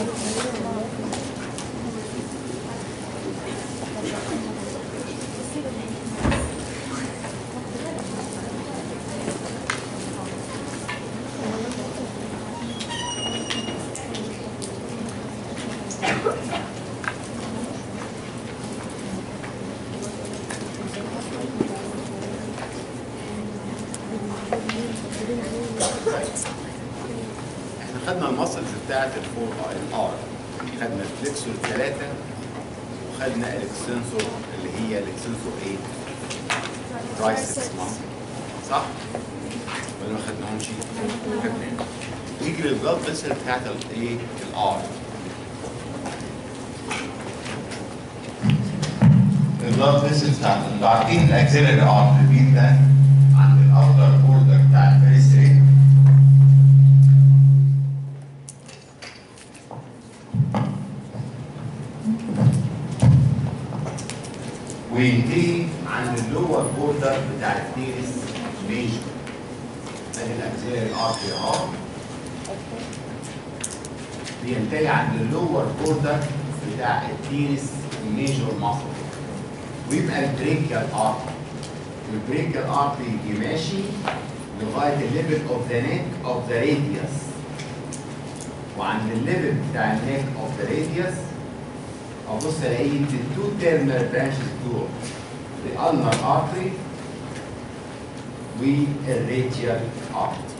احنا خدنا المسلز بتاعت الفور الار خدنا الفليكسور ثلاثة وخدنا الاكستنسور اللي هي الاكستنسور ايه؟ ترايسبس صح؟ ولا ما خدناهمش؟ خدناهم نيجي للبلاد فيسل بتاعت الايه؟ الار البلاد فيسل بتاعت انتوا عارفين الاكسلري ار البيت ده عند الاوتر بوردر بتاع الفيرست وينتهي عند اللور بوردر بتاع التيرس ميجر ادي الاكسلري ارتري اهو بينتهي عند اللور بوردر بتاع التيرس ميجر ماسل ويبقى البريكال ارتري البريكال ارتري يجي ماشي لغايه الليفل اوف ذا نيك اوف ذا راديوس وعند الليفل بتاع النيك اوف ذا راديوس ابص الاقي التو تيرمال برانشز بتوع الالنر ارتري والراديال ارتري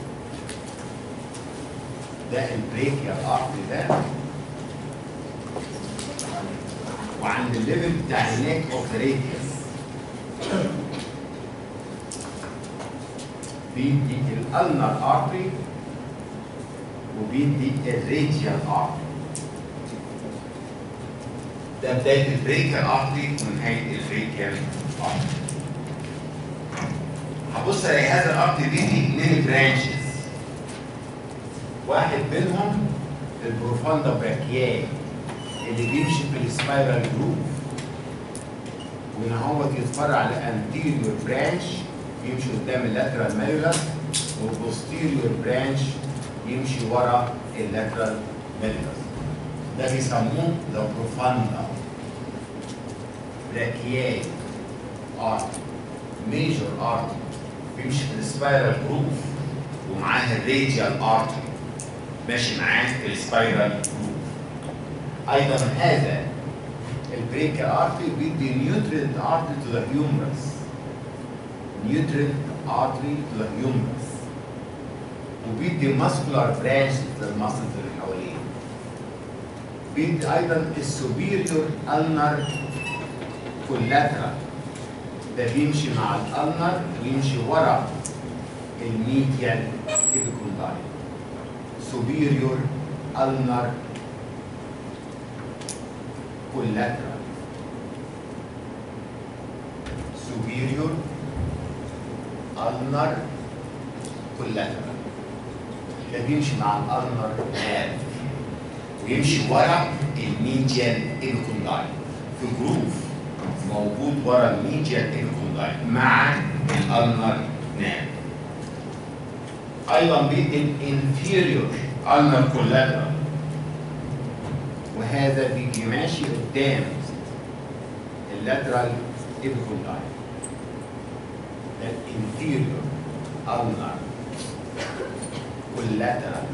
ده البريكيال ارتري ده وعند الليفل بتاع النيك اوف ذا راديوس بيدي الالنر ارتري وبيدي الراديال ارتري ده بدايه البريكال ارتري ونهايه البريكال ارتري هبص الاقي هذا الارتري بيدي اثنين برانشز واحد منهم البروفاندا براكياي اللي بيمشي في السبايرال جروف وهنا هو يتفرع لانتيريور برانش يمشي قدام اللاترال ميولر والبوستيريور برانش يمشي ورا اللاترال ميولر ده بيسموه ذا بروفاندا براكياي ارت ميجور ارت بيمشي في السبايرال جروف ومعاه الراديال ارتري ماشي معاه في السبايرال جروف ايضا هذا البريكال ارتري بيدي نيوترينت ارتري تو ذا هيومرس نيوترينت ارتري تو ذا هيومرس وبيدي ماسكولار برانش للماسلز اللي حواليه بيدي ايضا السوبيريور النر كولاترال ده بيمشي مع الالنر ويمشي ورا الميديال ايبيكوندايل سوبيريور النر كولاترال سوبيريور النر كولاترال ده بيمشي مع الالنر ناب ويمشي ورا الميديال ايبيكوندايل في جروف موجود ورا الميديال ايبيكوندايل مع الالنر ناب ايضا بيدي الانفيريور النر كولاترال وهذا بيجي ماشي قدام اللاترال ايبيكوندايل ده الانفيريور النر كولاترال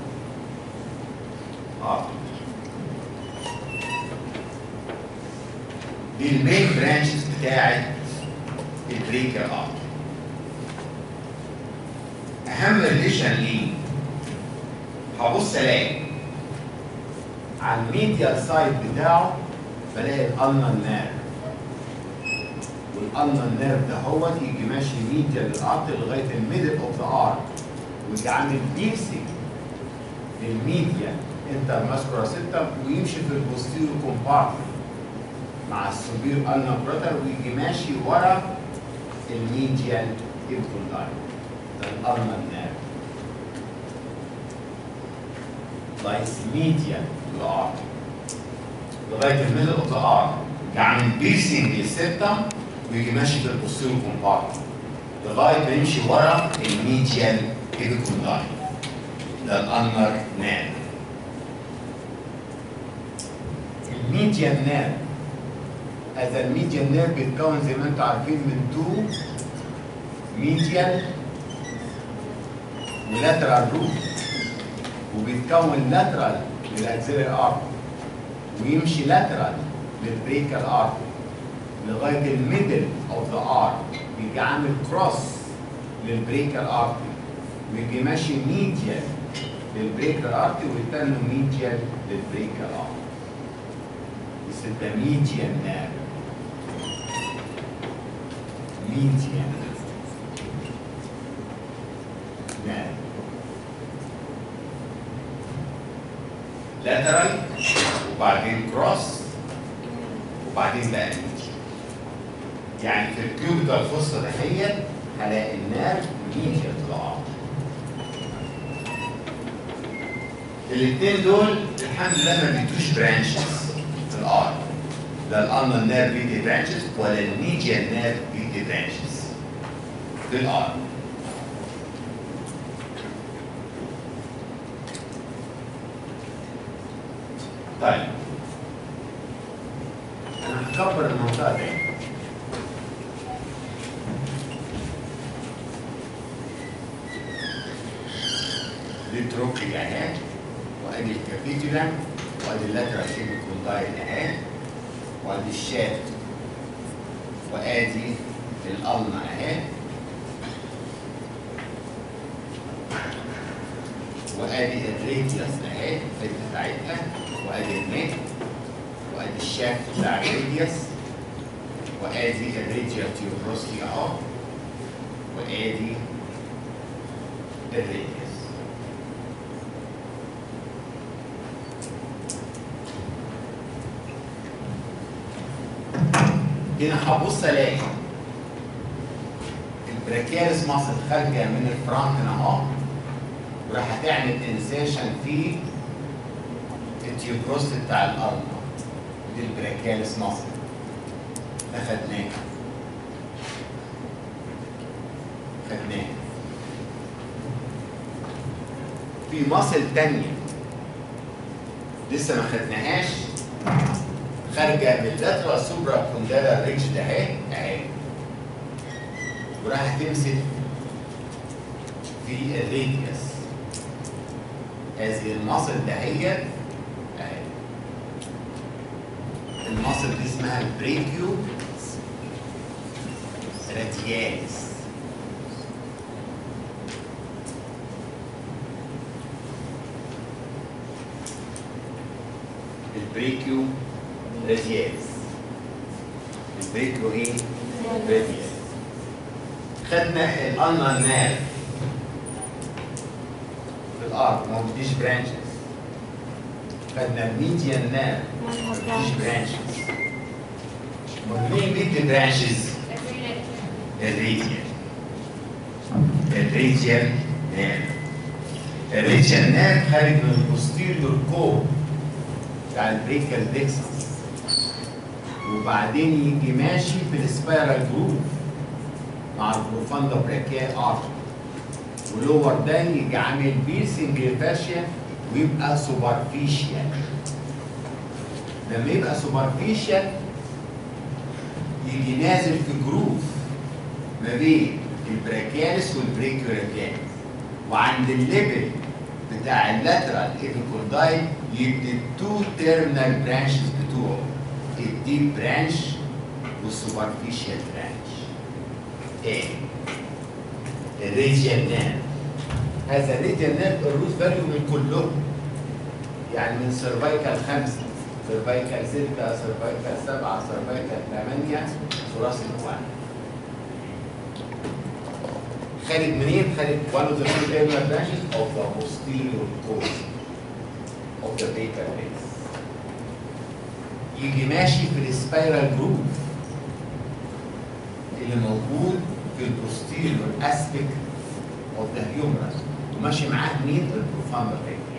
اه دي المين برانشز بتاعت البريكر ارت اهم ريليشن ليه هبص الاقي على الميديال سايد بتاعه بلاقي الالنا نيرف والالنا نيرف ده هو يجي ماشي ميديال للارت لغايه الميدل اوف ذا ارت ويجي عامل بيرسينج للميديا انتر ماسكولار سيستم ويمشي في البوستيريو كومبارتمنت مع السوبير النا براتر ويجي ماشي ورا الميديال ايبكوندايل ده الالنا نيرف لايس ميديال للارت لغايه الميدل اوف ذا ارت يعمل بيرسينج للسيبتم ويجي ماشي في البوستيريو كومبارتمنت لغايه ما يمشي ورا الميديال ايبكوندايل ده الانر نيرف median nerve هذا الميديان نيرف بيتكون زي ما انتم عارفين من تو ميديان ولاترال روت وبيتكون لاترال للاكسيلري ارت ويمشي لاترال للبريكال ارت لغايه الميدل اوف ذا ارت يجي عامل كروس للبريكال ارت ويجي ماشي ميديال للبريكال ارت والتاني ميديال للبريكال ارت يبقى ميديان نيرف ميديان نيرف لاترال وبعدين كروس وبعدين بقى ميديان يعني في الكيوبيتال الفصة دهيت هلاقي النيرف ميديان طلع الاثنين دول الحمد لله ما بيدوش برانشز في الارض لا الالنا نيرف بيدي برانشز ولا الميديان نيرف بيدي برانشز في الارض طيب انا هكبر المنطقه دي دي تروكي اهي وادي الكابيتولا وادي اللاترال شيبل كوندايل اهي وادي الشافت وادي الالما اهي وادي الريديوس اهي الحته بتاعتها وادي النك وادي الشافت بتاع الريديوس وادي الريديال تيوبروستي اهو وادي الريديوس هنا هبص الاقي البراكيالس ماسل خارجه من الفرونت هنا اهو وراح هتعمل انسيشن في التيوبروست بتاع الارض دي البراكيالس ماسل ده خدناه خدناه في ماسل تانية لسه ما خدناهاش خارجه من اللاترال سوبرا كوندالا ريدج ده اهي اهي وراح تمسك في الريديوس هذه المصل دهيت اهي المصل دي اسمها البريكيو رادياليس البريكيو رادياليس البريكيو ايه؟ رادياليس خدنا الالنا نيرف في الارض ما بديش برانشز خدنا الميديان نيرف ما بديش برانشز مين بيدي برانشز؟ الريديال الريديال نيرف الريديال نيرف خارج من البوستيريور كوب بتاع البريكال ديكسس وبعدين يجي ماشي في السبايرال جروف مع البروفاندا براكيا ارتر ولور ده يجي عامل بيرسنج فاشيا ويبقى سوبرفيشيال لما يبقى سوبرفيشيال يجي نازل في جروف ما بين البراكيالس والبريكيوريكالس وعند الليفل بتاع اللاترال ايبيكوردايل يبقى التو تيرمينال برانشز بتوعه الديب برانش والسوبرفيشال برانش تاني الريجيال نيرف هذا الريجيال نيرف الروت فاليو من كلهم يعني من سيرفايكال خمسة سيرفايكال ستة سيرفايكال سبعة سيرفايكال ثمانية ثوراسيك واحد خارج منين؟ خارج one of the two terminal branches of the posterior core of the beta base يجي ماشي في السبايرال جروف اللي موجود في البوستيريور اسبيكت اوف ذا هيومرس وماشي معاه مين؟ البروفاندر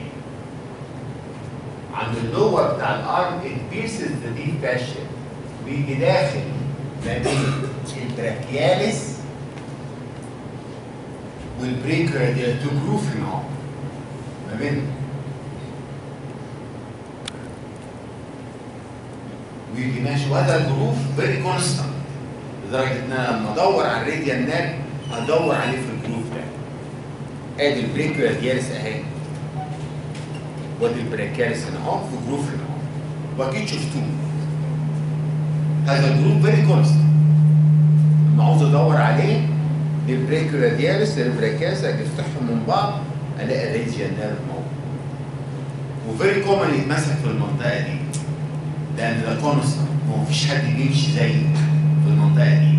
عند اللور بتاع الارم البيرسز دي فاشل بيجي داخل ما بين البراكياليس والبريك راديال تو جروف هنا اهو ما بينهم ويجي ماشي وهذا الجروف فيري كونستانت لدرجه ان انا لما ادور على الراديال نيرف ادور عليه في الجروف ده ادي البريكولا ديالس اهي وادي البريكاليس هنا اهو في جروف هنا اهو واكيد شفتوه هذا الجروف فيري كونستانت لما عاوز ادور عليه البريكولا ديالس البريكاس اجي افتحهم من بعض الاقي الراديال نيرف موجود وفيري كومن يتمسك في المنطقه دي لان ده كونستانت ما فيش حد بيمشي زي في المنطقه دي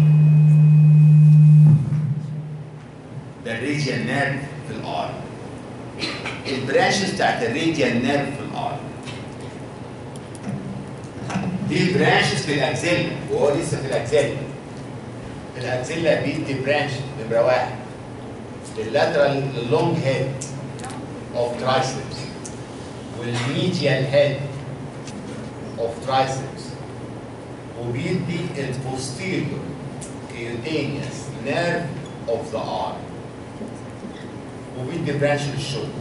ده الراديال نيرف في الار البرانشز بتاعت الراديال نيرف في الار دي البرانشز في الاكزيلا وهو لسه في الاكزيلا الاكزيلا بيدي برانش نمره واحد اللاترال لونج هيد اوف ترايسبس والميديال هيد اوف ترايسبس وبيدي البوستيريور كيوتينيوس نيرف اوف ذا ارم وبيدي برانش للشولدر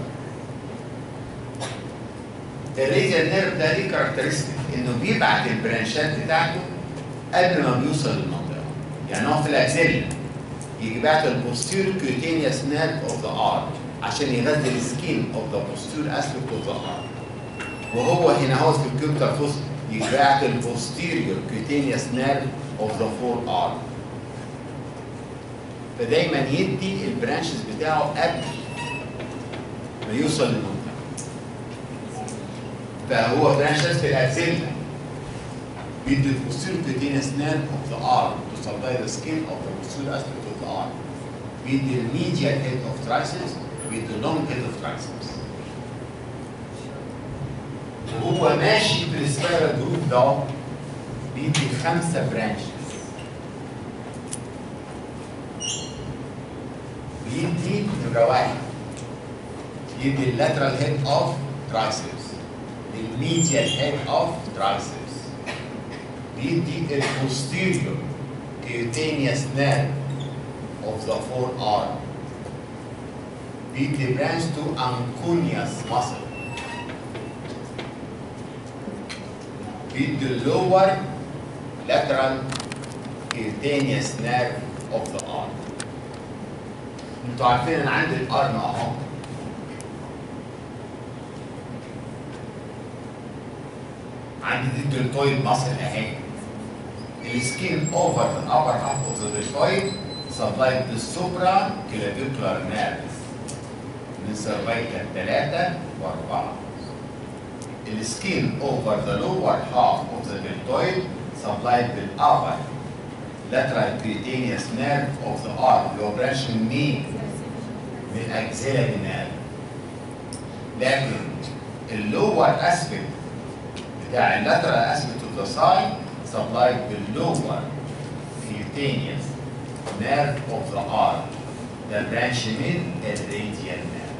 الريديال نيرف ده ليه كاركترستيك انه بيبعت البرانشات بتاعته قبل ما بيوصل للمنطقه يعني هو في الاكسيلا يجي بعت البوستيريور كيوتينيوس نيرف اوف ذا ارم عشان يغذي السكين اوف ذا بوستيريور اسبكت اوف ذا ارم وهو هنا هو في الكيوبتر فوس يبعت البوستيريور كيوتينيوس نيرف اوف ذا فور ارم فدايما يدي البرانشز بتاعه قبل ما يوصل للمنطقه فهو برانشز في الاكسيلا بيدي البوستيريور كيوتينيوس نيرف اوف ذا ارم to supply the skin of the posterior aspect of the arm بيدي الميديال head of triceps بيدي اللونج head of triceps وهو ماشي في السبايرال جروب ده بيدي خمسة برانشز بيدي نمرة واحد يدي اللاترال هيد اوف ترايسبس الميديال هيد اوف ترايسبس بيدي البوستيريور cutaneous nerve of the forearm. Deeply branch to ancuneus muscle. Beat the lower lateral cutaneous nerve of the arm. انتوا عارفين انا عندي الارم اهو عندي دي الدلتويد ماسل اهي السكين over the upper half of the deltoid supplied the supraclavicular nerves من cervical 3 و4 السكين over the lower half of the deltoid supplied the upper lateral cutaneous nerve of the arm اللي هو برانش من مين؟ من axillary nerve لكن اللور اسبكت بتاع اللاترال اسبكت اوف ذا سايد supplied the lower cutaneous nerve of the arm the branch من الراديال nerve.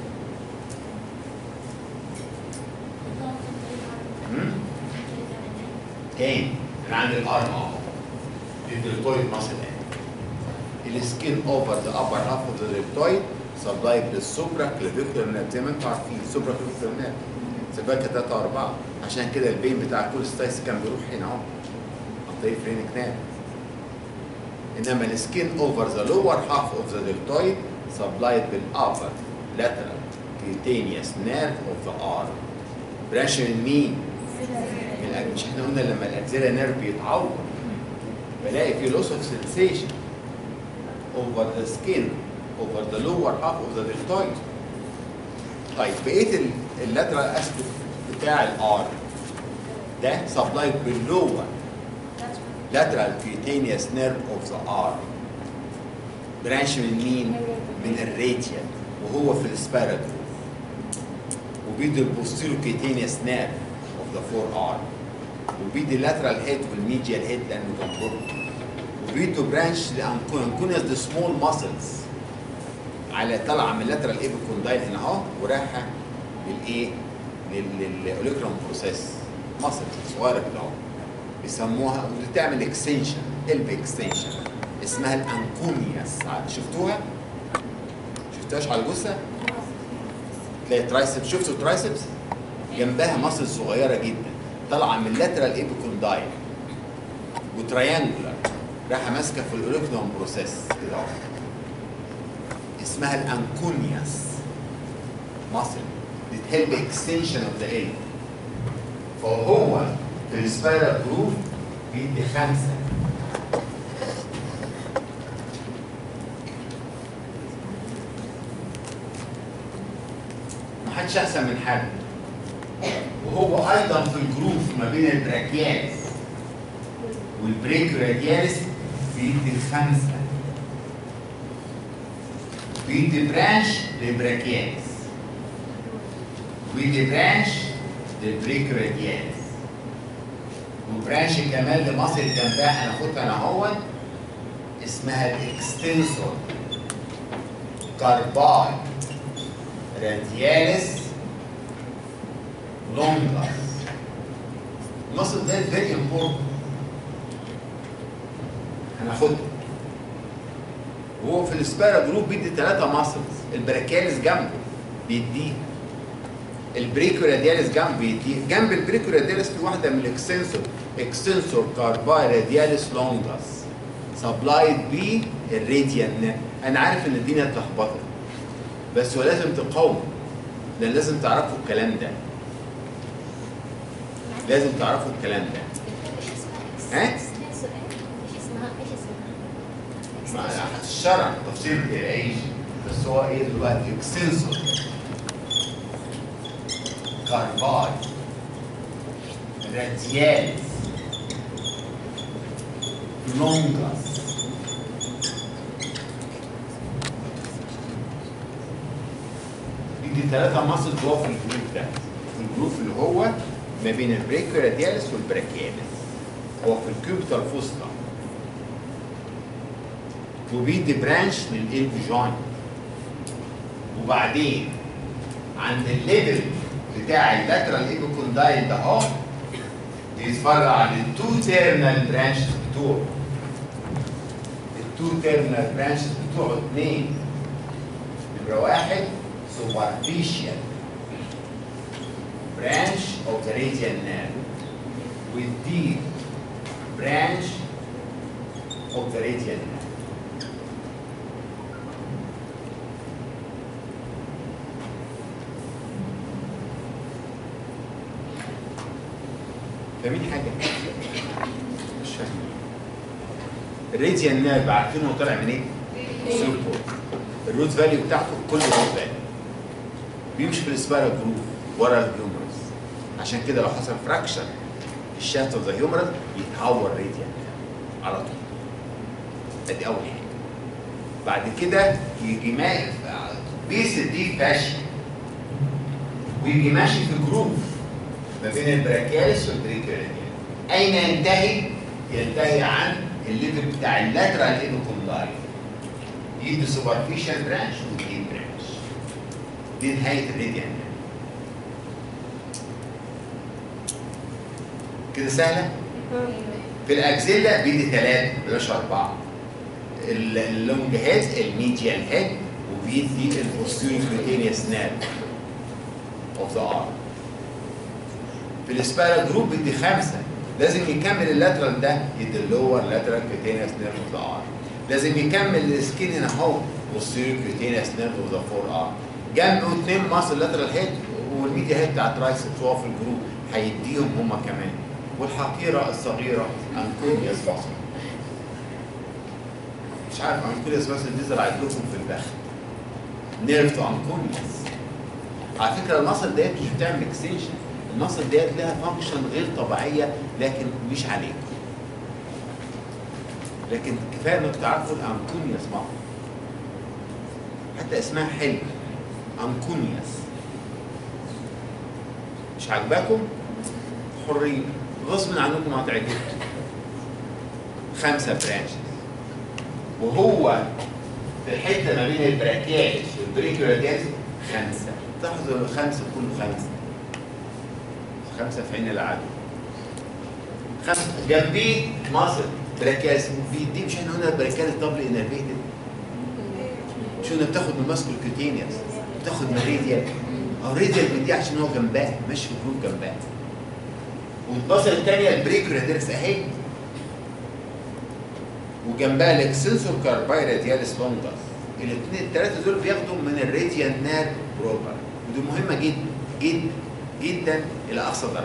هم؟ تاني انا عندي الارم اهو الدلتويد ماسل اهي السكين اوفر ذا upper half of the deltoid supplied بالسوبرا كلافيكولار نيرف زي ما انتم عارفين السوبرا كلافيكولار نيرف سيرفايكا 3 4 عشان كده البين بتاع كل ستايس كان بيروح هنا اهو عن طريق فرينك نيرف انما السكين اوفر ذا لور هاف اوف ذا دلتويد سبلايد بالابر لاترال كيتينيوس نيرف اوف ذا ارم برانش من مين؟ من الأج- مش احنا قلنا لما الاكزيلا نيرف بيتعور بلاقي في لوس اوف سنسيشن اوفر ذا سكين اوفر ذا لور هاف اوف ذا دلتويد طيب بقيه اللاترال اسبكت بتاع الار ده سبلايد باللور lateral cutaneous nerve of the arm برانش من مين؟ من الراديال وهو في السبارد وبيدي البوستيرو cutaneous nerve of the forearm وبيدي lateral head والميديال head لانه جنبهم وبيدوا برانش لانكونيوس دي سمول ماسلز على طالعه من اللاترال ايبيكوندايل هنا اهو ورايحه للايه؟ للاوليكرون بروسيس ماسلز صغيره كده اهو بيسموها بتعمل اكستنشن قلب اكستنشن اسمها الانكونياس شفتوها؟ شفتوهاش على الجثه؟ تلاقي ترايسبس شفتوا ترايسبس؟ جنبها ماسل صغيره جدا طالعه من اللاترال ايبيكوندايل كوندايل وتريانجولار رايحه ماسكه في الاوريكولوم بروسيس كده اهو اسمها الانكونياس ماسل بتهلب اكستنشن اوف ذا ال فهو في السبايرال جروف بيدي خمسه محدش احسن من حد وهو ايضا في الجروف ما بين البراكيالس والبريك راديالس بيدي خمسه بيدي برانش للبراكيالس بيدي برانش للبريك راديالس وبرانش كمان لمصر جنبها هناخدها انا اهوت اسمها الاكستنسور كارباي راديالس لونجاس المصل ده فيري امبورتنت هناخدها وهو في السبارا جروب بيدي ثلاثة ماسلز البراكيالس جنبه بيديه البريكو راديالس جنبه بيديه جنب البريكو راديالس في واحدة من الاكستنسور اكستنسور كارباي راديالس لونجاس سبلايد بي الراديان انا عارف ان الدنيا اتلخبطت بس هو لازم تقاوم لان لازم تعرفوا الكلام ده لازم تعرفوا الكلام ده ايش اسمها؟ ها؟ ايش اسمها؟ ايش اسمها؟ مع الشرع تفسير العيش بس هو ايه دلوقتي اكستنسور كارباي راديالس لونجاس دي ثلاثة ماسل جوه في الجروب ده الجروب اللي هو ما بين البريكو راديالس والبراكيالس هو في الكيوبيتال فوسطى وبيدي برانش للالف جوينت وبعدين عند الليفل بتاع اللاترال ايبوكوندايل ده اهو بيتفرع عن التو تيرنال برانشز بتوعه التو تيرنال برانشز بتوعه اثنين نمرة واحد سوبرفيشال برانش اوف ذا radial nerve والدي برانش اوف ذا radial nerve فاهمين حاجة؟ مش فاهمين الراديال نيرف عارفين هو طالع منين؟ سيركل الروت فاليو بتاعته كل روت فاليو بيمشي في السبايرال جروف ورا الهيومرس عشان كده لو حصل فراكشر الشافت اوف ذا هيومرس يتحول راديال على طول ادي اول حاجه بعد كده يجي ماشي بيس دي فاشي ويجي ماشي في جروف ما بين البراكيالس والبريكيالس اين ينتهي؟ ينتهي عن الليفل بتاع اللاترال ايبوكوندايل يدي سوبرفيشال برانش ودي برانش دي نهايه الراديال كده سهله؟ في الاكزيلا بيدي ثلاثه بلاش اربعه ال- اللونج هيد الميديال هيد وبيدي البوستيريور كوتينيوس نيرف اوف ذا ارم في السبايرال جروب بيدي خمسه لازم يكمل اللاترال ده يدي اللور لاترال كوتينيوس نيرف اوف ذا ارم لازم يكمل السكين هنا اهو بوستيريور كوتينيوس نيرف اوف ذا فور ارم جنبه اثنين ماسل لاترال هيد والميديا هيد بتاع ترايسبس هو في الجروب هيديهم هما كمان والحقيره الصغيره انكونيوس ماسل مش عارف انكونيوس ماسل دي زرعت لكم في البخت نيرف تو انكونيوس على فكره المصل ديت مش بتعمل اكستنشن المصل ديت لها فانكشن غير طبيعيه لكن مش عليكم لكن كفايه انك تعرفوا الانكونيوس مصل حتى اسمها حلو انكونيوس مش عاجباكم حرين غصب عنكم هتعجبكم خمسه برانشز وهو في الحته ما بين البراكيالس والبريكيولاريالس خمسه تلاحظوا الخمسه كله خمسه خمسه في عين العدو خمسه جنبيه مصر براكيالس بيدي مش احنا قلنا البراكيالس دبل انرفيتد شو انها بتاخد من ماسكو الكوتينيوس بتاخد من الريديال او الريديال بيدي عشان هو جنبها ماشي في الجروب جنبها والبصل الثانيه البريك راديرس اهي وجنبها الاكسنسور كارباي رادياليس لونجاس الاثنين الثلاثه دول بياخدوا من الراديال نير بروبر ودي مهمه جدا جدا جدا الى اقصى درجه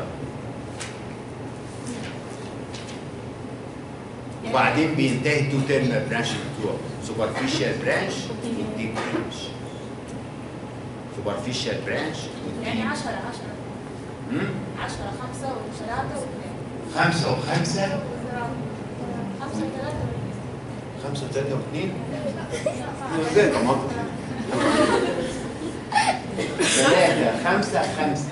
وبعدين بينتهي التو تيرمال برانش بتوعه سوبرفيشال برانش والديب برانش سوبرفيشال برانش يعني والديب 10 10 مم؟ 10 5 و3 و2 خمسة وخمسة خمسة وثلاثة خمسة وثلاثة واثنين ازاي طماطم ثلاثة خمسة خمسة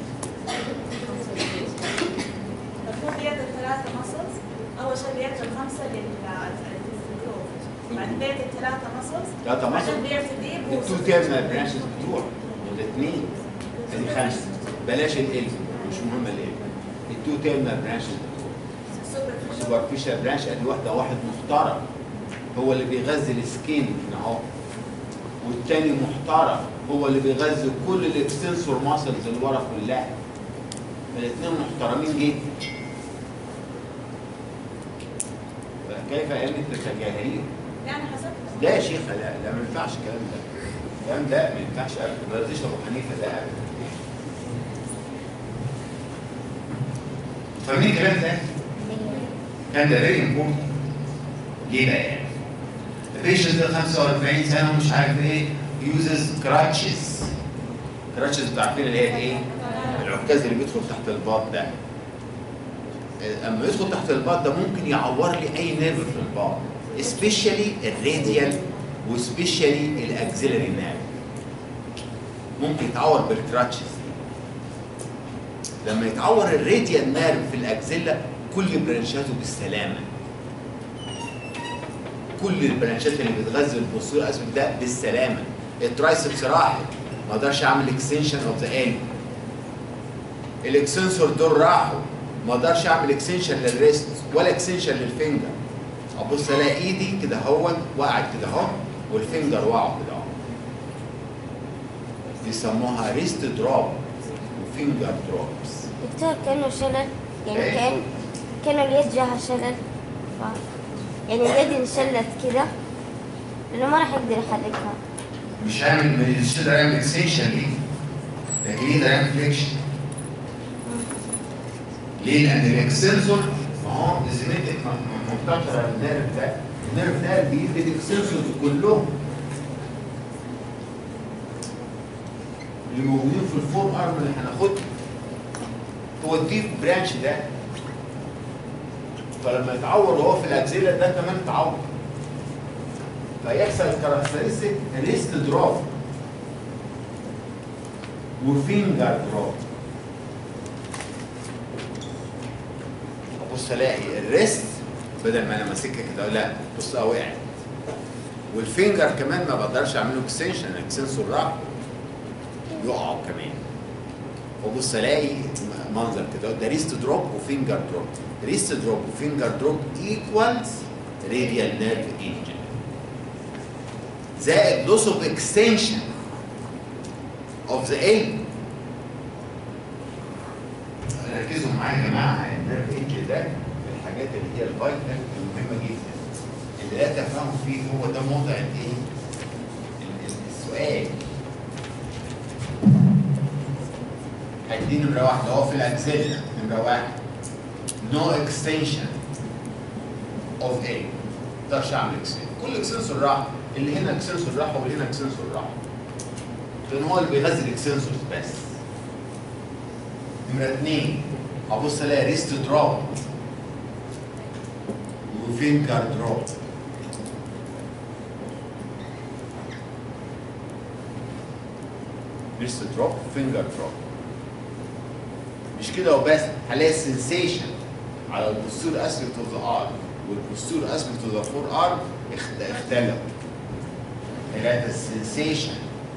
المفروض بيد الثلاثة مصلز أول شيء بيد الخمسة للجروب بعدين بيد الثلاثة مصلز ثلاثة بعدين مصر بيد الديب التو تيرمال برانشز بتوع والاثنين ادي خمسة بلاش ال مش مهم ال التو تيرمال برانشز بتوع سوبرفيشال برانش ادي واحده واحد محترم هو اللي بيغذي السكين هنا اهو والتاني محترم هو اللي بيغذي كل الاكستنسور ماسلز اللي ورا كلها الاثنين محترمين جدا فكيف انت تتجاهلين؟ يعني حسب لا يا شيخ لا لا ما ينفعش الكلام ده الكلام ده ما ينفعش ابدا ما يرضيش ابو حنيفه ده ابدا فاهمين الكلام ده؟ كان ده فيري امبورتنت ليه بقى يعني؟ البيشنت ده 45 سنه ومش عارف ايه يوزز كراتشز كراتشز انتوا عارفين اللي هي ايه؟ العكاز اللي بيدخل تحت الباط ده اما يدخل تحت الباط ده ممكن يعور لي اي نيرف في الباط سبيشالي الراديال وسبيشالي الاكزيلري نيرف ممكن يتعور بالكراتشز لما يتعور الراديال نيرف في الاكزيلا كل برانشاته بالسلامه كل البرانشات اللي بتغذي البوستير اسفل ده بالسلامه الترايسبس راحت ما اقدرش اعمل اكستنشن اوف ذا ال الاكسنسور دول راحوا ما اقدرش اعمل اكستنشن للريست ولا اكستنشن للفينجر ابص الاقي ايدي كده اهو وقعت كده اهو والفينجر وقعوا كده اهو بيسموها ريست دروب وفينجر دروبس دكتور كأنه شلل يعني إيه؟ كأن كأنه اليد جاها شلل ف... يعني اليد انشلت كذا لأنه ما راح يقدر يحركها مش هعمل مش هقدر اعمل اكستنشن ليه لكن يقدر يعمل فليكشن ليه؟ لان الاكستنسور ما هو زميلتك منتشره النيرف ده النيرف ده بيدي الاكستنسورز كلهم اللي موجودين في الفور ارم اللي هناخدهم هو الديب برانش ده فلما يتعور وهو في الاكزيلا ده كمان اتعور فيحصل كاركترستيك ريست دروب وفينجر دروب ابص الاقي الريست بدل ما انا ماسكها كده أقول لا بص اه وقعت والفينجر كمان ما بقدرش اعمل له اكستنشن الاكستنسور راح يقعوا كمان وبص الاقي منظر كده ده ريست دروب وفينجر دروب ريست دروب وفينجر دروب ايكوالز راديال نيرف انجن زائد لوس اوف اكستنشن اوف ذا ال ركزوا معايا يا جماعه النيرف انجن ده من الحاجات اللي هي الفايتال المهمه جدا اللي لا تفهموا فيه هو ده موضع الايه؟ ال- ال- السؤال هيدي نمره واحده هو في الاكسيلا نمره واحد نو اكستنشن اوف ايه ما اقدرش اعمل اكستنشن كل اكستنسور راح اللي هنا اكستنسور راح واللي هنا اكستنسور راح لان هو اللي بيغذي الاكستنسورز بس نمره اثنين ابص الاقي ريست دروب وفينجر دروب ريست دروب فينجر دروب مش كده وبس هلاقي السنسيشن على البوستور اسبكت اوف ذا ارم والبوستور اسبكت اوف ذا فور ارم اختلفوا هلاقي السنسيشن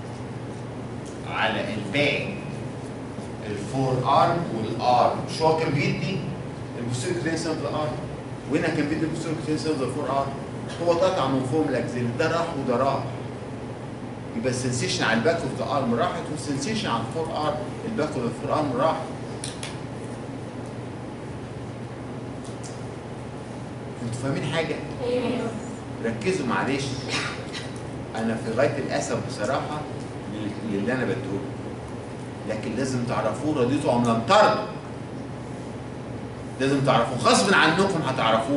على الباك الفور ارم والارم مش هو كان بيدي البوستور كرينس اوف ذا ارم وهنا كان بيدي البوستور كرينس اوف ذا فور ارم هو قطع من فوق الاكزيل ده راح وده راح يبقى السنسيشن على الباك اوف ذا ارم راحت والسنسيشن على الفور ارم الباك اوف الفور ارم راح انتوا فاهمين حاجه ركزوا معلش انا في غايه الاسف بصراحه لل- للي انا بديه لكن لازم تعرفوه رضيتوا ام لم ترضوا لازم تعرفوه غصب عنكم هتعرفوه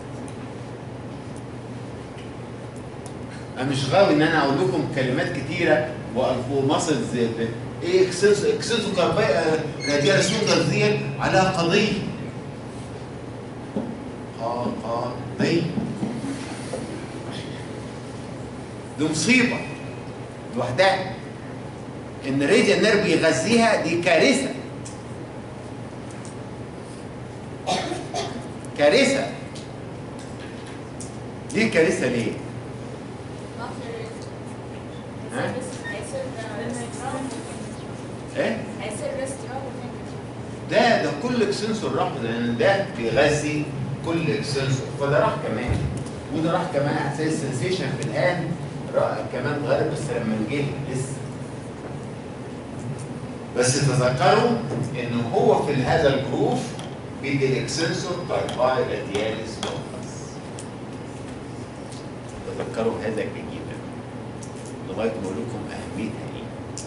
انا مش غاوي ان انا اقول لكم كلمات كتيره ومصل ايه اكسسو اكسسو كارباي راديال سوندر دي عليها قضيه قضيه دي مصيبه لوحدها ان راديال نيرف يغذيها دي كارثه كارثه ليه كارثه ليه؟ ما في ها؟ هيصير ايه؟ هيصير ريستوران ده ده كل اكسنسور راح لان ده بيغذي كل اكسنسور فده راح كمان وده راح كمان هتلاقي السنسيشن في الان راح كمان اتغير بس لما نجي لسه بس تذكروا ان هو في هذا الجروف بيدي الاكسنسور باي رادياليس لوكس تذكروا هذا جيدا لغايه ما اقول لكم اهميتها ايه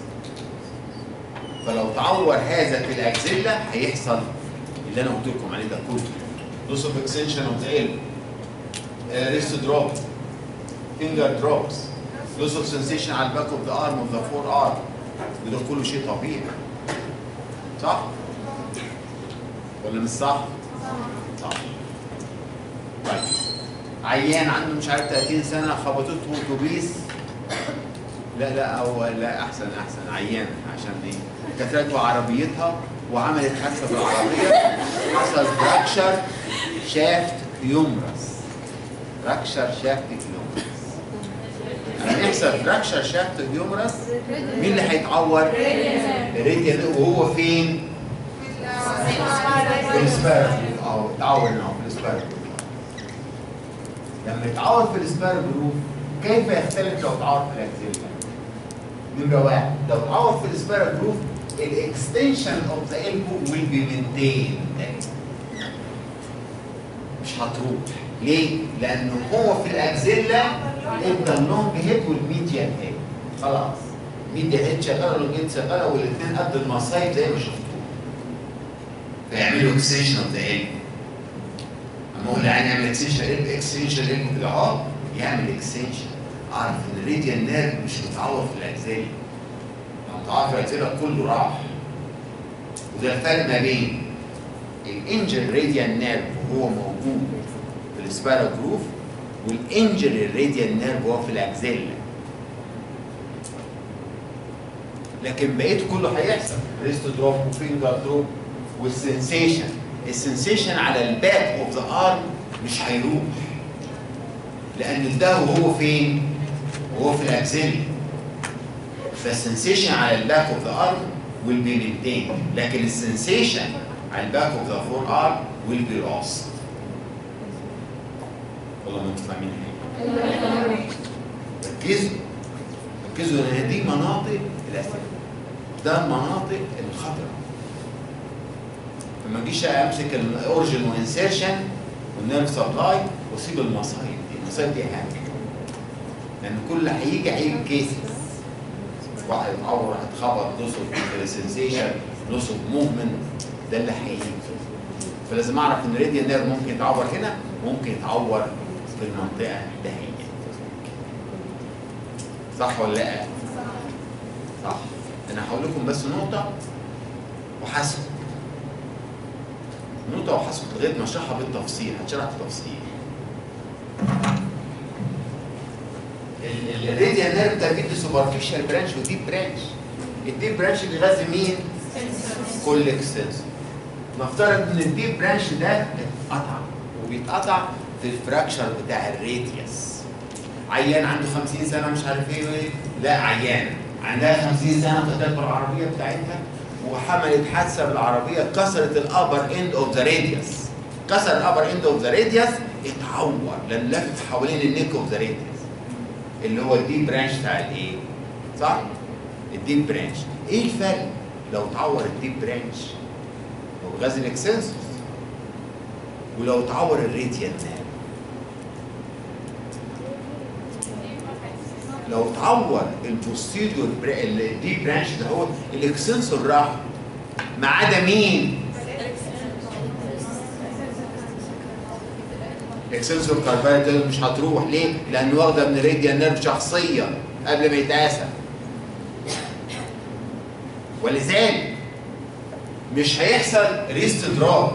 فلو تعور هذا في الاكزيلا هيحصل اللي انا قلت لكم عليه ده كله لوس اوف اكستنشن اوف ذا ال ريست دروب فينجر دروبس لوس اوف سنسيشن على الباك اوف ذا ارم اوف ذا فور ارم وده كله شيء طبيعي صح؟ ولا مش صح؟ صح طيب عيان عنده مش عارف 30 سنه خبطته اتوبيس لا لا او لا احسن احسن عيانه عشان ايه كانت راكبه عربيتها وعملت حادثه بالعربيه حصل فراكشر شافت هيومرس فراكشر شافت هيومرس لما يحصل فراكشر شافت هيومرس مين اللي هيتعور؟ الريديان وهو فين؟ في السبارة اه اتعور هنا في السبارة لما يتعور في السبارة جروف كيف يختلف لو اتعور في الاكزيلا؟ نمرة واحد لو اتعور في السبارة جروف الاكستنشن اوف ذا elbow will be maintained مش هتروح ليه؟ لأنه هو في الأكزيلا ادى اللونج هيد والميديان هيد خلاص ميديا هيد شغالة واللونج هيد شغالة والاثنين قد المصايب زي ما شفتوا فيعملوا اكستنشن اوف ذا elbow اما اقول يعني يعمل اكستنشن اكستنشن elbow كده اهو يعمل اكستنشن اعرف ان الريديال نيرف مش متعور في الاكزيلا لو متعور في الاكزيلا كله راح وده الفرق ما بين الانجل راديال نيرف وهو موجود في السبارا جروف والانجل راديال نيرف وهو في الاكزيلا لكن بقيت كله هيحصل ريست دروب وفينجر دروب والسنسيشن السنسيشن على الباك اوف ذا ارم مش هيروح لان ده وهو فين؟ وهو في الاكزيلا فالسنسيشن على الباك اوف ذا ارم will be maintained لكن السنسيشن على الباك اوف ذا فور ارم will be lost والله ما انتوا فاهمين حاجه ركزوا ركزوا لان دي مناطق الاسئله ده المناطق الخطره فما اجيش امسك الاوريجن وانسيرشن والنيرف سبلاي واسيب المصايب دي المصايب دي اهم لان كل هيجي هيجي كيسز واحد يتعور هيتخبط لوس اوف سنسيشن لوس اوف موفمنت ده اللي هيجي فلازم اعرف ان الراديال نيرف ممكن يتعور هنا ممكن يتعور في المنطقه دهية صح ولا لا؟ صح انا هقول لكم بس نقطه وحسب نقطه وحسب لغايه ما اشرحها بالتفصيل هتشرح بالتفصيل الراديال نيرف ده بيدي سوبرفيشال برانش وديب برانش الديب برانش بيغذي مين؟ كل اكستنسور نفترض ان الديب برانش ده اتقطع وبيتقطع في الفراكشر بتاع الراديوس عيان عنده 50 سنه مش عارف ايه وايه لا عيان عندها 50 سنه كانت بالعربيه بتاعتها وحملت حادثه بالعربيه كسرت الابر اند اوف ذا راديوس كسر الابر اند اوف ذا راديوس اتعور لان لف حوالين النيك اوف ذا راديوس اللي هو الديب برانش بتاع الايه؟ صح؟ الديب برانش ايه الفرق لو اتعور الديب برانش هو غاز الاكسنسوس ولو اتعور الراديال نيرف لو اتعور البوستيريور الدي برانش ده هو الاكسنسور راح ما عدا مين؟ اكسنسور كاربايتال مش هتروح ليه؟ لان واخده من الراديال نيرف شخصيا قبل ما يتقاسم ولذلك مش هيحصل ريست دروب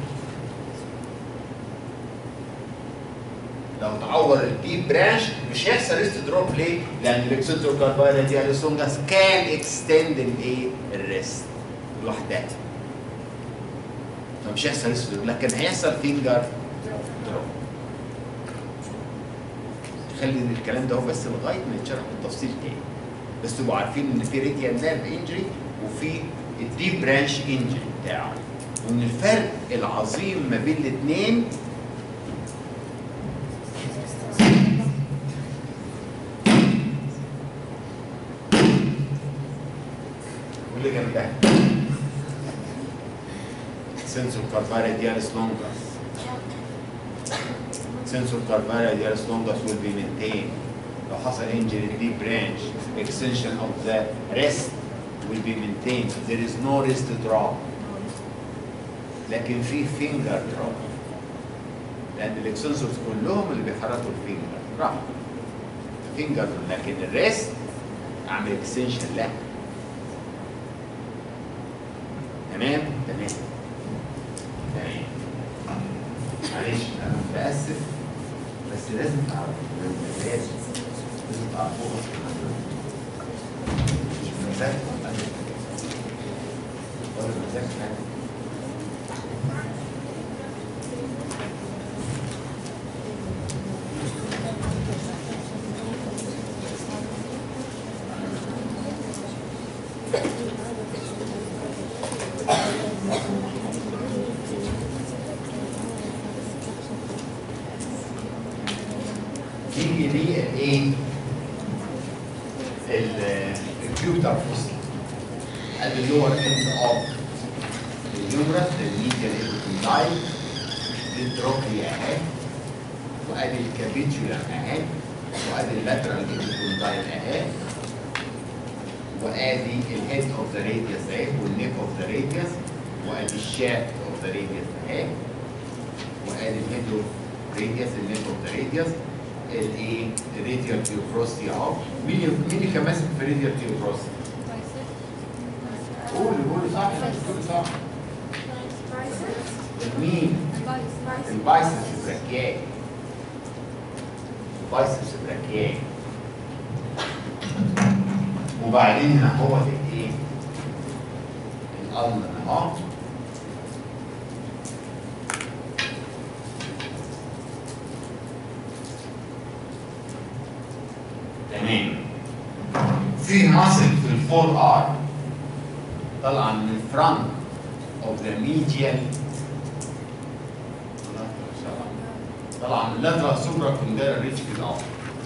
لو تعور الديب برانش مش هيحصل ريست دروب ليه؟ لان الاكسنتور كاربايلا دي الاسونجاس كان اكستند الايه؟ الريست لوحدها فمش هيحصل ريست دروب لكن هيحصل فينجر دروب خلي الكلام ده هو بس لغايه ما يتشرح بالتفصيل تاني بس تبقوا عارفين ان في ريديال نيرف انجري وفي الديب برانش انجري بتاعه وان الفرق العظيم ما بين الاثنين واللي جنبها سنسور كارباري ديالس لونجاس سنسور كارباري ديالس لونجاس will be maintained لو حصل injury deep branch extension of the wrist will be maintained there is no wrist drop لكن في finger drop لان الاكسنسورز كلهم اللي بيحركوا الفينجر راح فينجر لكن الريست اعمل اكستنشن لا تمام تمام تمام معلش انا متاسف بس لازم تعرفوا لازم لازم تعرفوا مش مزاج ولا مزاج حاجه تيجي لي الايه؟ الكيوتر فوسل ادي اللور اند اوف اليومرس الميديال ايبوكوندايل دي التروكليا اهي وادي الكابيتيولا اهي وادي اللاترال ايبوكوندايل اهي وادي الهيد اوف ذا راديوس اهي والنيك اوف ذا راديوس وادي الشافت اوف ذا راديوس اهي وادي الهيد اوف راديوس النيك اوف ذا راديوس الايه الراديال تيوبروستي اهو مين مين اللي كان ماسك في الراديال تيوبروستي؟ قولي قولي صح قولي صح مين؟ البايسبس براكياي البايسبس براكياي وبعدين هنا هو الايه؟ القلم اهو تمام في ماسل في الفور ار طالعه من الفرونت اوف ذا ميديال طالعه من اللاترال سوبرا كونديرا ريتش كده اهو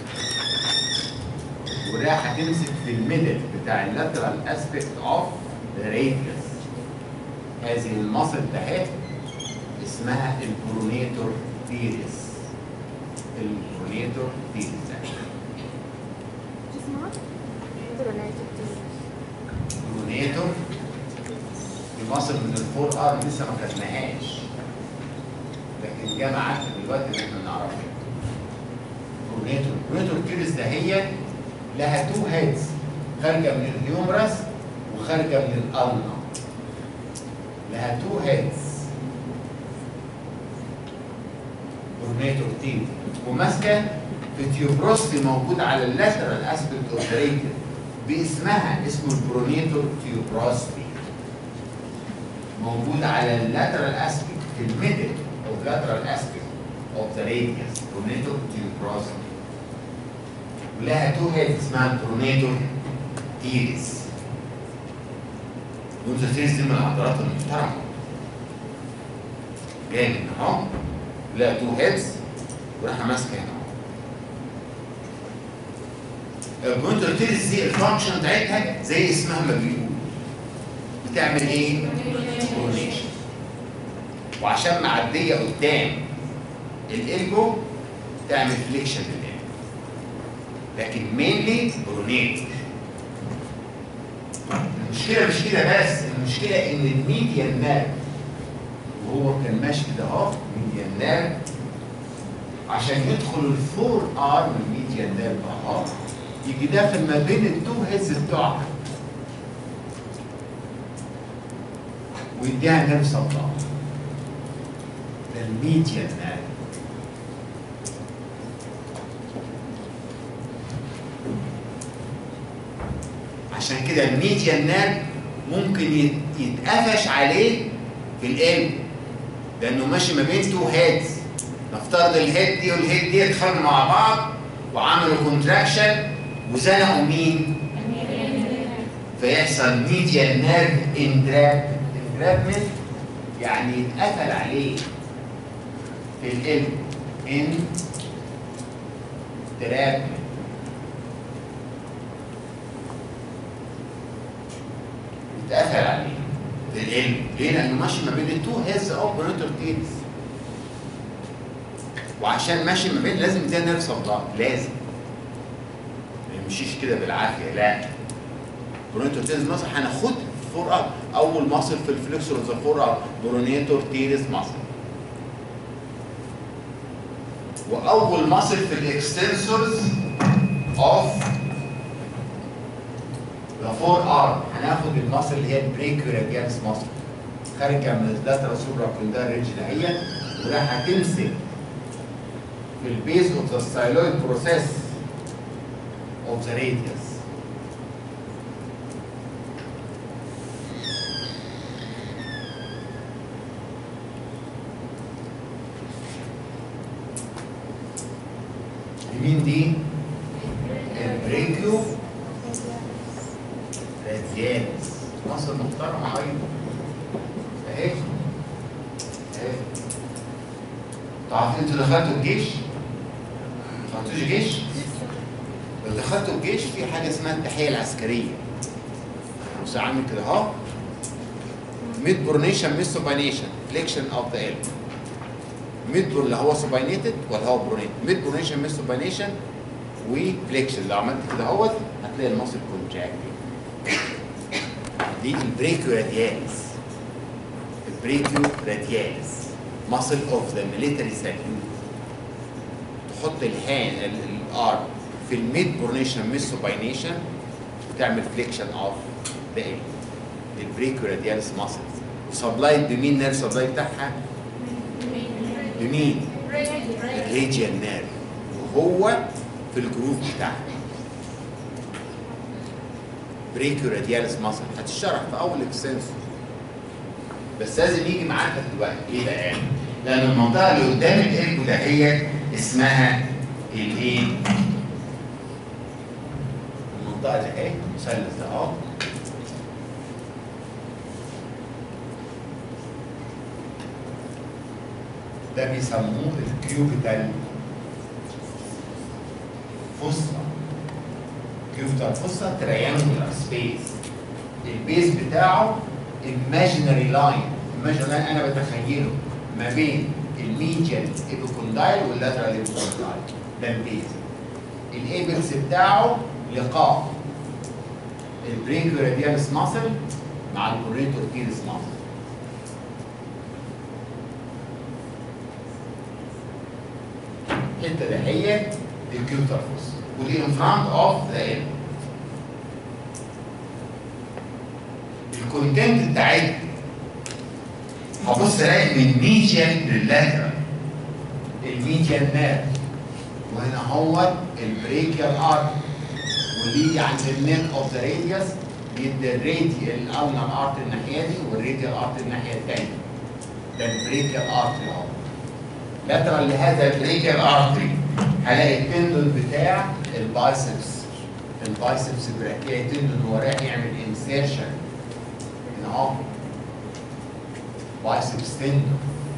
ورايحه تمسك في الميدل بتاع اللاترال اسبيكت اوف ذا راديوس هذه المصل بتاعتها اسمها البرونيتور تيريس البرونيتور تيريس برونيتور في مصر من الفور ار لسه ما خدناهاش لكن جه معاك دلوقتي ان احنا نعرفها برونيتور برونيتور تيريس ده هي لها تو هيدز خارجه من الهيومرس وخارجه من الالنا لها تو هيدز برونيتور تيريس وماسكه في تيوبروستي موجود على اللاترال اسبكت اوف ذا باسمها اسمه البرونيتور تيوبروستي موجود على اللاترال اسبكت في الميدل اوف لاترال اسبكت اوف ذا راديوس برونيتور تيوبروستي ولها تو هيد اسمها البرونيتور تيريس البرونيتور تيريس دي من العضلات المحترمه جايه من اهو لها تو هيدز وراح ماسكه هنا البوينتر تيريس دي الفانكشن بتاعتها زي اسمها ما بيقول بتعمل ايه؟ برونيشن وعشان معديه قدام الالبو تعمل فليكشن للالبو لكن مينلي برونيت المشكله مش كده بس المشكله ان الميديان نيرف وهو كان ماشي كده اهو ميديان نيرف عشان يدخل الفور ارم الميديان نيرف اهو يجي داخل ما بين التو هيز بتوعها ويديها نيرف سبلاي ده الميديان نيرف عشان كده الميديان نيرف ممكن يت- يتقفش عليه في القلب لانه ماشي ما بين تو هيدز نفترض الهيد دي والهيد دي اتخانقوا مع بعض وعملوا كونتراكشن وزنقوا مين؟ فيحصل ميديان نيرف انتراب انترابمنت يعني يتقفل عليه في القلب ان ترابمنت يتقفل عليه في القلب ليه؟ لانه ماشي ما بين التو هيز اوف برونتر تيلز وعشان ماشي ما بين لازم ده نيرف سبلاي لازم ما يمشيش كده بالعافيه لا برونتور تيرس ماسل هناخد فور اب اول ماسل في الفليكسور ذا فور اب برونيتور تيرس ماسل واول ماسل في الاكستنسورز اوف ذا فور ارم هناخد الماسل اللي هي البريكيوريالس ماسل خارجه من اللاترال سوبرا كوندار ريدج دهيت وراح هتمسك في البيز اوف ذا ستايلويد بروسيس اوف ذا راديوس مين دي؟ البريكيو راديالس مصر محترمة أيضا أهي أهي انتوا عارفين انتوا دخلتوا الجيش؟ ما دخلتوش الجيش؟ لو دخلتوا الجيش في حاجة اسمها التحية العسكرية بص عامل كده اهو ميد برونيشن ميد سوباينيشن فليكشن اوف ذا قلب ميد اللي هو سوباينيتد ولا هو برونيت ميد برونيشن ميد سوباينيشن وفليكشن لو عملت كده اهوت هتلاقي المصل كونتراكتد دي البريكيو رادياليس البريكيو رادياليس ماسل اوف ذا ميليتري ساليوت تحط الهان الارم في الميد برونيشن ميد سوباينيشن وتعمل فليكشن اوف ذا قلب البريكيو رادياليس ماسلز وسبلايد بمين نيرف سبلاي بتاعها؟ بمين؟ الريجيال نيرف وهو في الجروف بتاعها بريكيو رادياليس ماسل هتشرح في اول اكسنسور بس لازم يجي معاك دلوقتي ليه بقى؟ لان المنطقه اللي قدام القلب ده هي اسمها الايه؟ المنطقه دي اهي مثلث ده اهو ده بيسموه الكيوبيتال فوسا كيوبيتال فوسا تريانجولار سبيس البيز بتاعه imaginary لاين imaginary لاين انا بتخيله ما بين الميديال ايبوكوندايل واللاترال ايبوكوندايل ده البيز الايبكس بتاعه لقاء البرينكو راديالس ماسل مع الكوريتور تيرس ماسل الحته دهيت دي الكيوتر فوس ودي ان فرونت اوف ذا ال الكونتنت بتاعتها هبص الاقي من ميديان للاترال الميديان نيرف وهنا هو البريكيال ارت واللي يجي عند النيك اوف ذا راديوس يدي الراديال الاونر ارت الناحيه دي والراديال ارت الناحيه الثانيه ده البريكيال ارت اهو لاترال لهذا البريكيال ارتري هلاقي التندون بتاع البايسبس البايسبس براكيه تندون هو رايح يعمل انسيرشن هنا اهو بايسبس تندون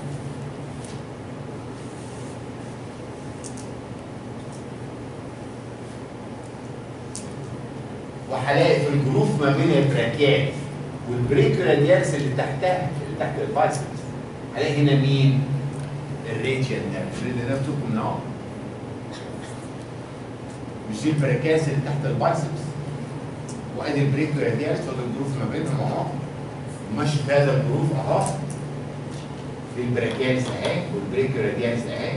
وهلاقي في الجروف ما بين البراكيات والبريكراديالس اللي تحتها اللي تحت البايسبس هلاقي هنا مين؟ الراديال نيرف الراديال نيرف تكون من اهو مش دي البركاس اللي تحت البايسبس وادي البريك راديالس وادي الجروف ما بينهم اهو وماشي في هذا الجروف اهو دي البركاس اهي والبريك راديالس اهي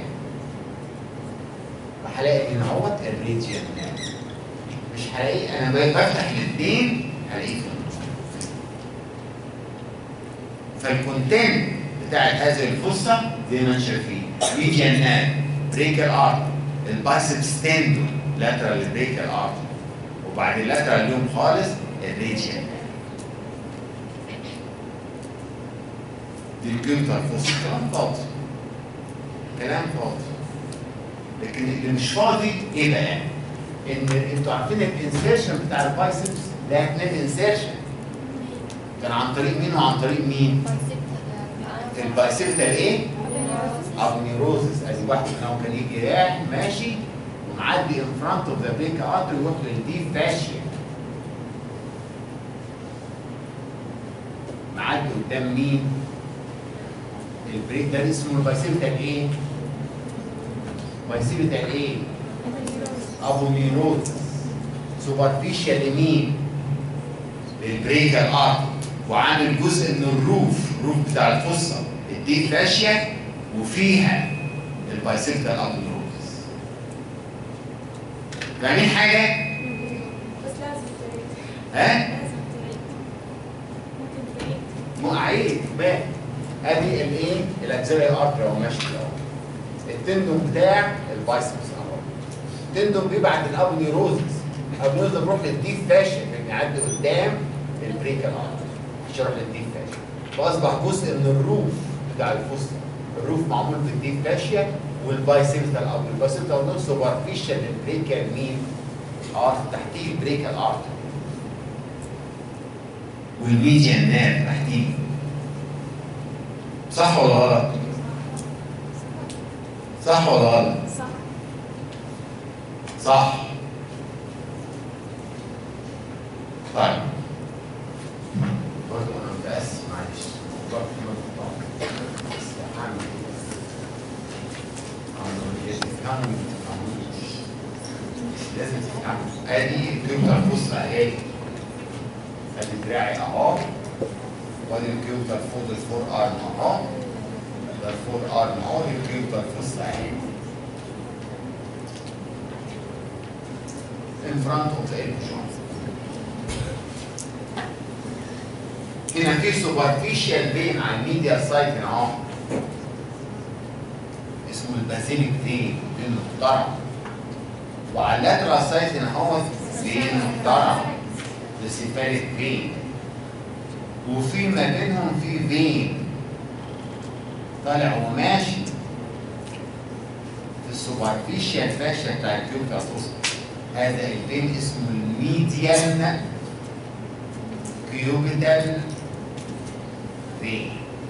فهلاقي هنا اهوت الريجيان مش هلاقيه انا بفتح الاثنين هلاقيه في النص فالكونتنت بتاع هذه الفصة زي ما انتم شايفين ريجيان ناب بريكال ارت البايسبس تندون لاترال بريكال ارت وبعد اللاترال ليوم خالص الريجيان دي الكمبيوتر فصة كلام فاضي كلام فاضي لكن اللي مش فاضي ايه بقى؟ ان انتوا عارفين الانسيرشن بتاع البايسبس ده اتنين انسيرشن كان عن طريق مين وعن طريق مين؟ البايسبتال ايه؟ ابنيروزس ادي واحد منهم كان يجي رايح ماشي ومعدي ان فرونت اوف ذا بريك ارتر يروح للديب فاشيا معدي قدام مين؟ البريك ده اسمه البايسبتال ايه؟ بايسبتال ايه؟ ابونيروزس سوبرفيشال يمين للبريك الارتر وعامل جزء من الروف الروف بتاع الفصه الديب فاشيا وفيها البايسبتال ابنيروزس فاهمين حاجه؟ بس لازم تعيد ها؟ لازم تعيد ممكن تعيد مو عيد بقى ادي الايه؟ الاكزيلري ارتري اهو ماشي كده اهو التندون بتاع البايسبس اهو التندون بيبعت الابنيروزس الابنيروزس بيروح للديب فاشيا لان يعدي قدام البريكال ارتري عشان يروح للديب فاشيا فاصبح جزء من الروف بتاع الفصة الروف معمول بالديب فاشيا والبايسبتال اب البايسبتال اب سوبرفيشال البريكال مين؟ ارت تحتيه البريكال ارت والميديان نيرف تحتيه صح ولا غلط؟ صح ولا غلط؟ صح صح طيب برضه انا متاسف معلش برضه ما بتطلع. بس هعمل إيه؟ عملية تفهموا ما تفهموش. لازم تفهموا ادي الكمبيوتر بص اهي ادي دراعي اهو وادي الكمبيوتر فوق الفور ارم اهو ده الفور ارم اهو دي الكمبيوتر بص اهي in front of the elbow joint. هنا في superficial vein على الميديا سايد هنا اهو اسمه البازيليك فين فين محترم وعلى اللاترال سايد هنا اهو فين محترم السيفاليك فين وفي ما بينهم في فين طالع وماشي في السوبرفيشال فاشيا بتاع الكيوبيتال هذا الفين اسمه الميديان كيوبيتال فين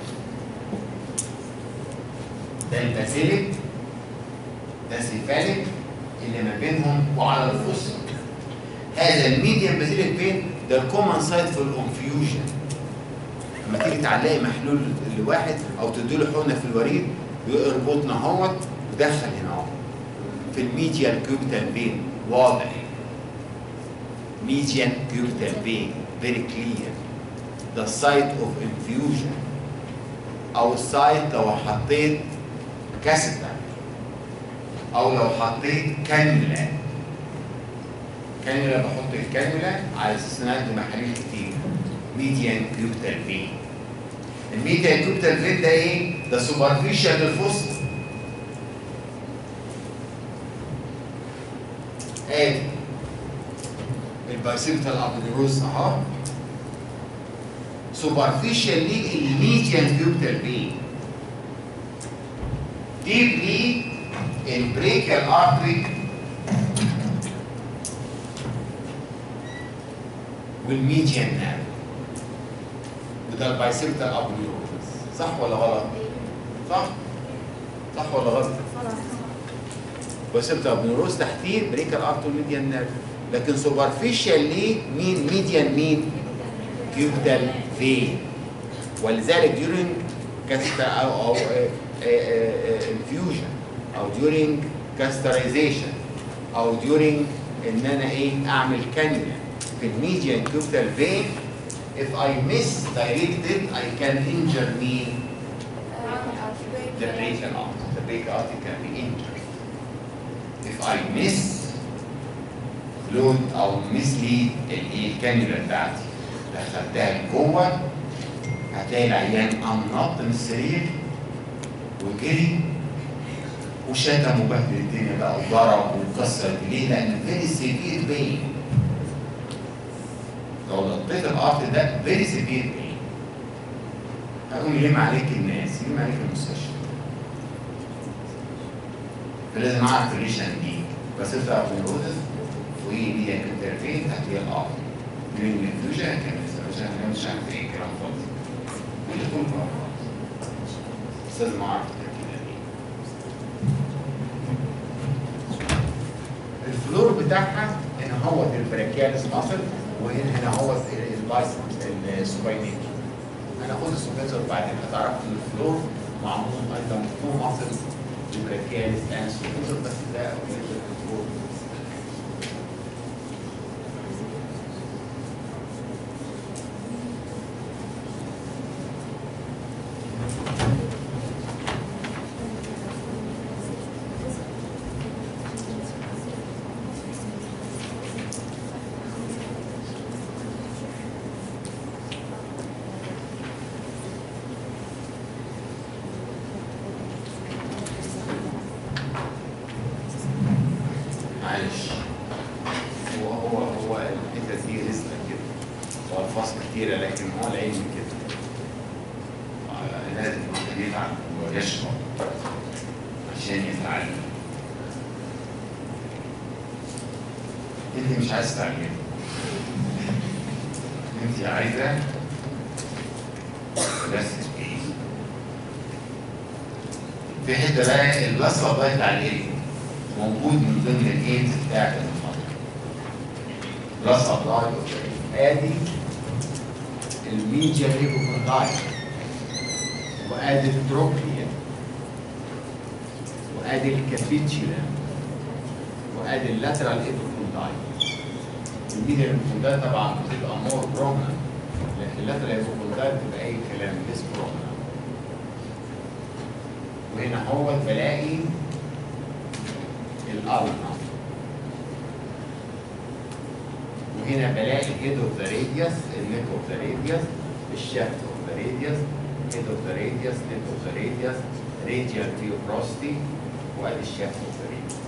ده الباسيليك ده سيفاليك اللي ما بينهم وعلى الفصل هذا الميديان باسيليك فين ده الكومن سايت في الانفيوجن لما تيجي تعلقي محلول لواحد او تديله حقنه في الوريد يربطنا اهوت ودخل هنا اهو في الميديان كيوبيتال فين واضح median cubital vein very clear the site of infusion او السايت لو حطيت كاسيتا او لو حطيت كانولا كانولا بحط الكانولا على اساس انها عنده محاليل كتير median cubital vein الميديان كيوبيتال فين ده ايه؟ ده سوبرفيشال للفصل ادي البايسيبتال ابنيروز اهو سوبرفيشال ليه الميديان كيوبيتال بين ديب ليه البريكال ارتري والميديان نيرف وده البايسيبتال ابنيروز صح ولا غلط؟ صح؟ صح ولا غلط؟ بايسيبتال ابنيروز تحتيه بريكال ارتري والميديان نيرف لكن سوبرفيشال ليه مين ميديان مين كيوبيتال فين ولذلك during كاست او او انفيوجن او during كاسترايزيشن او during ان انا ايه اعمل كانيولا في الميديان كوبتال فين if I misdirected I can injure me the brachial artery the brachial artery can be injured if I miss لود او mislead الايه الكانيولا بتاعتي دخلتها لجوه هتلاقي العيان انط من السرير وجري وشتم وبهدل الدنيا بقى وضرب وكسر ليه؟ لان فيري سيفير بين لو نطيت الارض ده فيري سيفير بين هقول يلم عليك الناس يلم عليك المستشفى فلازم اعرف الريشن دي بس انت تعرف النودز وايه دي انترفين هتلاقي الارض من الفيوجن كان الفيوجن مش عارف ايه كلام خالص ودي كل كلام خالص بس لازم اعرف التركيبه دي الفلور بتاعها هنا هو البراكيالس ماسل وهنا هنا هو البايسبس السوباينيت هناخد السوبينزر بعدين هتعرف ان الفلور معمول ايضا تو ماسل البراكيالس اند السوبينزر بس ده اوريجن الفلور معلش هو هو هو الحته دي رزقه كده هو الفاظ كتيره لكن هو العلم كده آه، لازم الواحد يتعب ويشرب عشان يتعلم انت مش عايز تتعلم انت عايزه بس ايه في حته بقى البصه بقى بتاع العلم موجود من ضمن الايدز بتاعت المحاضره بلس ابلاي ادي الميديا ليبوكونداي وادي التروكليا وادي الكابيتشولا وادي اللاترال ايبوكونداي الميديا ليبوكونداي طبعا بتبقى مور برومننت لكن اللاترال ايبوكونداي بتبقى اي كلام ليس برومننت وهنا هو بلاقي الأرنب وهنا بلاقي هيد اوف ذا راديوس النيك اوف ذا راديوس الشافت اوف ذا راديوس هيد اوف ذا راديوس نيك اوف ذا راديوس راديال فيوبروستي وادي الشافت اوف ذا راديوس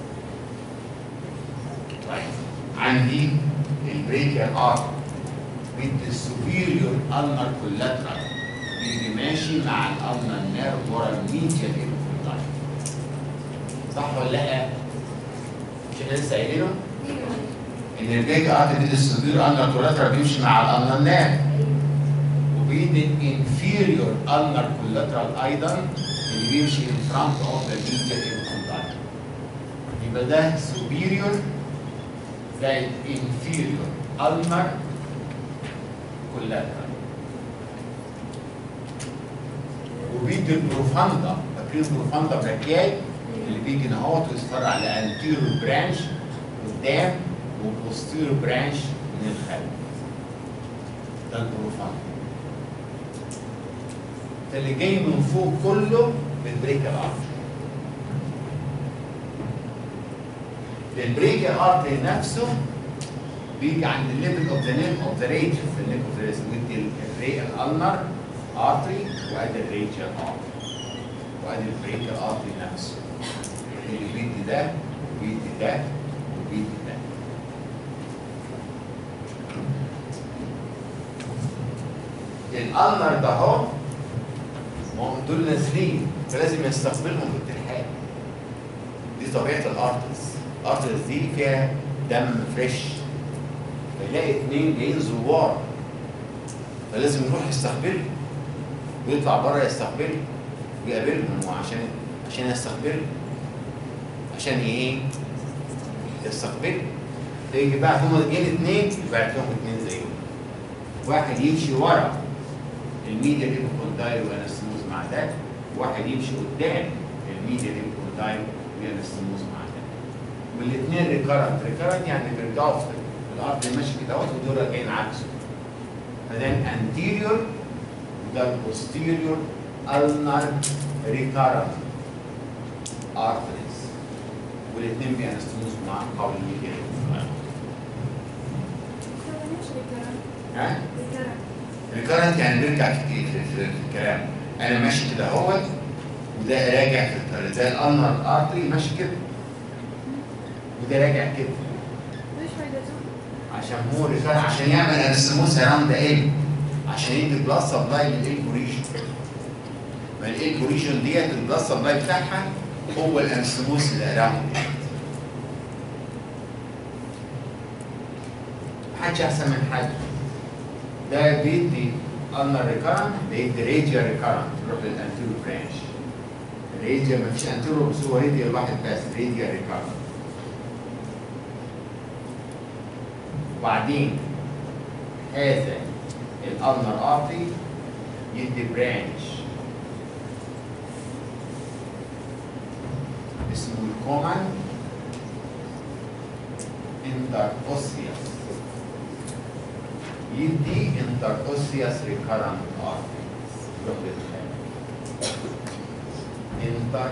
طيب عندي البريكال ارك with the superior ulnar collateral بيجي ماشي مع الالنر نيرف ورا الميديال ايبوكوندايل صح ولا لا؟ مش احنا لسه قايلينه؟ ان البيج ارت دي السوبير اندر كولاترال بيمشي مع الالنر نيرف وبيدي الانفيريور النر كولاترال ايضا اللي بيمشي ان فرونت اوف ذا ميديال ايبوكوندايل يبقى ده سوبيريور ده الانفيريور النر كولاترال وبيدي البروفاندا فاكرين البروفاندا براكياي اللي بيجي نهوت ويتفرع لانتيرو برانش قدام وبوستيرو برانش من الخلف ده البروفاندا فاللي جاي من فوق كله بالبريك الارتري البريك الارتري نفسه بيجي عند الليفل اوف ذا نيك اوف ذا ريج في النيك اوف ذا ريج ودي الري الالنر ارتري وادي الريجيال ارتري وادي البريك الارتري نفسه اللي بيدي ده وبيدي ده وبيدي ده الالنر ده اهو ما هم دول نازلين فلازم يستقبلهم بالترحال دي طبيعه الارترز الارترز دي فيها دم فريش فيلاقي اتنين جايين زوار فلازم يروح يستقبلهم ويطلع بره يستقبلهم ويقابلهم وعشان عشان يستقبلهم عشان ايه؟ يستقبلهم يجي بعد هما جايين اتنين يبعت لهم اتنين زيهم واحد يمشي ورا الميديا ليبوكوندايل وانستموز مع ده واحد يمشي قدام الميديا ليبوكوندايل وانستموز مع ده والاثنين ريكارنت ريكارنت يعني بيرجعوا في الارض ماشي كده اهوت ودول جايين عكسه فده anterior وده posterior ulnar recurrent arteries والاثنين بينستموس مع قول كده ها ريكارنت يعني بيرجع في, في, في, في الكلام انا ماشي كده اهوت وده راجع في الطريق ده الالنر ارتري ماشي كده وده راجع كده ليش فايدته؟ عشان هو ريكارنت عشان يعمل انستموس اراوند ال عشان يدي بلس سبلاي للالكوريشن ما الالكوريشن ديت البلس سبلاي بتاعها هو الانستموس اللي اراوند محدش احسن من حد ده بيدي ulnar recurrent بيدي radial recurrent يروح للانتيرو برانش الراديال مفيش انتيرو بس هو راديال واحد بس radial recurrent وبعدين هذا الالنر ارتري يدي برانش اسمه الكومن انتر اوسيوس يدي انتر اوسيوس ريكارنت ارتريز يروح للخارج انتر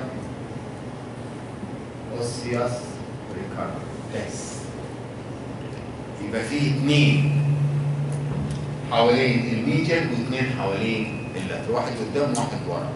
اوسيوس ريكارنت بس يبقى فيه اثنين حوالين الميجل واثنين حوالين اللاتر واحد قدام وواحد ورا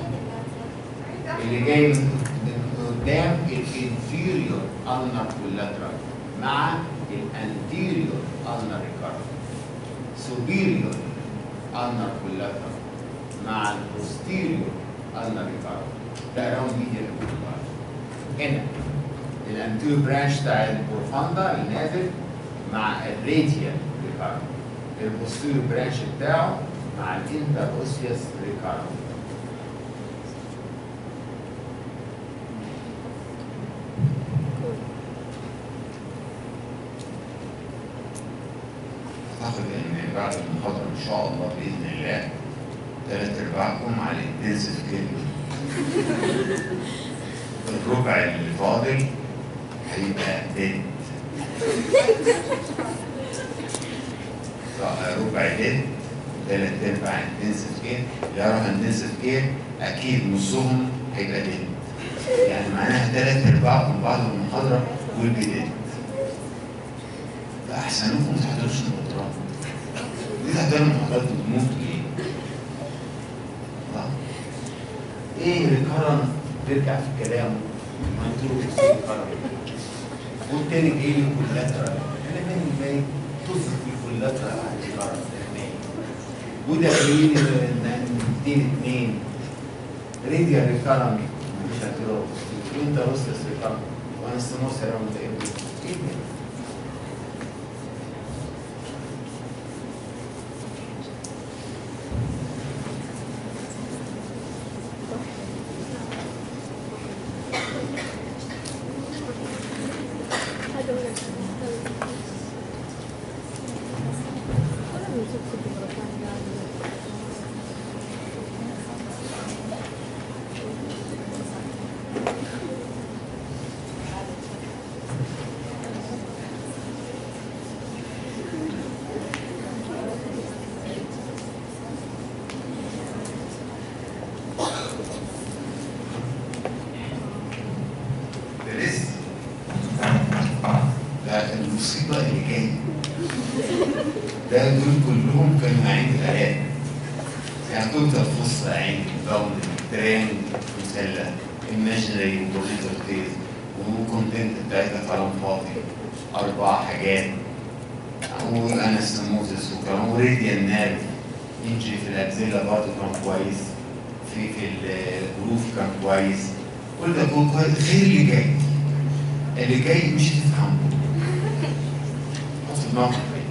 اللي جاي من من قدام الانفيريور ulnar collateral مع الانتيريور ulnar recurrent superior ulnar collateral مع البوستيريور ulnar recurrent ده راوند ميديال collateral هنا الانتيريور برانش بتاع البروفاندا اللي نازل مع الراديال recurrent البوستيريور برانش بتاعه مع الانتر اوسيوس recurrent اعتقد ان بعد المحاضره ان شاء الله باذن الله ثلاث ارباعكم على الانتنسيف كير الربع اللي فاضل هيبقى ديد ربع ديد ثلاث ارباع انتنسيف كير اللي هيروح انتنسيف كير اكيد نصهم هيبقى ديد يعني معناها ثلاث ارباعكم بعد المحاضره will be dead فاحسنكم ما تحضروش المحاضرات ليه تحضروا المحاضرات وتموتوا ليه؟ آه. ايه ريكارن بيرجع في كلامه ما انتوا ريكارن والتاني جاي لي كولاترال انا مالي مالي تصف الكولاترال على الريكارن وده جاي لي اتنين اتنين راديال ريكارن مش هتروح وانت روسس ريكارن وانا استنوس اراوند ايه ايه ده؟ ده لسه ده المصيبة اللي جاية ده دول كلهم كانوا عين الآلات يعني كنت أبص عين باوند تران مسلة imaginary وبروجيكتور تيز والكونتنت بتاعتها كلام فاضي أربع حاجات وانستموزس وكلام وريديال نيرف انجري في الأكزيلا برضه كان كويس في في الجروف كان كويس كل ده كان كويس غير اللي جاي اللي جاي مش هتفهمه حط في دماغك كده.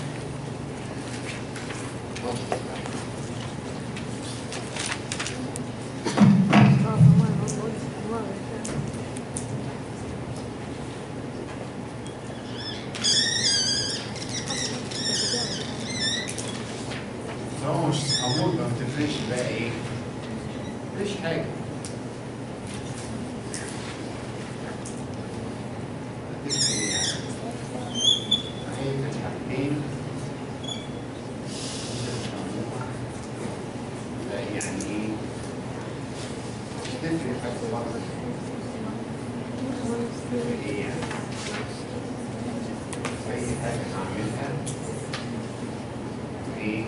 حط في دماغك. هو مش هموت ما بتفرقش بقى ايه مفيش حاجه تفرق حاجة خالص. ايه يعني؟ اي حاجة نعملها ايه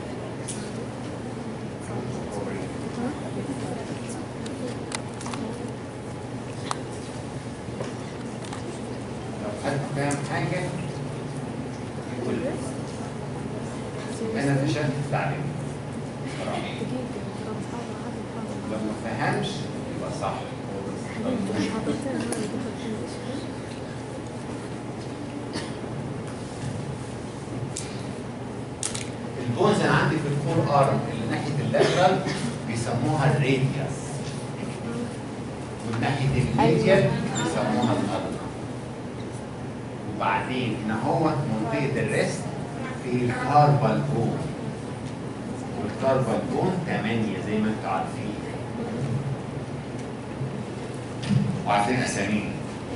لو حد فاهم حاجة يقول لي. أنا فشلت في التعليم بصراحة. لو ما فهمش يبقى صح البونز اللي عندي في الكور ارم اللي ناحيه اللاترال بيسموها الراديوس والناحيه الميديال بيسموها الارم وبعدين هنا هو منطقه الريست في الكاربال بون والكاربال بون 8 زي ما انتم عارفين وعارفين اساميهم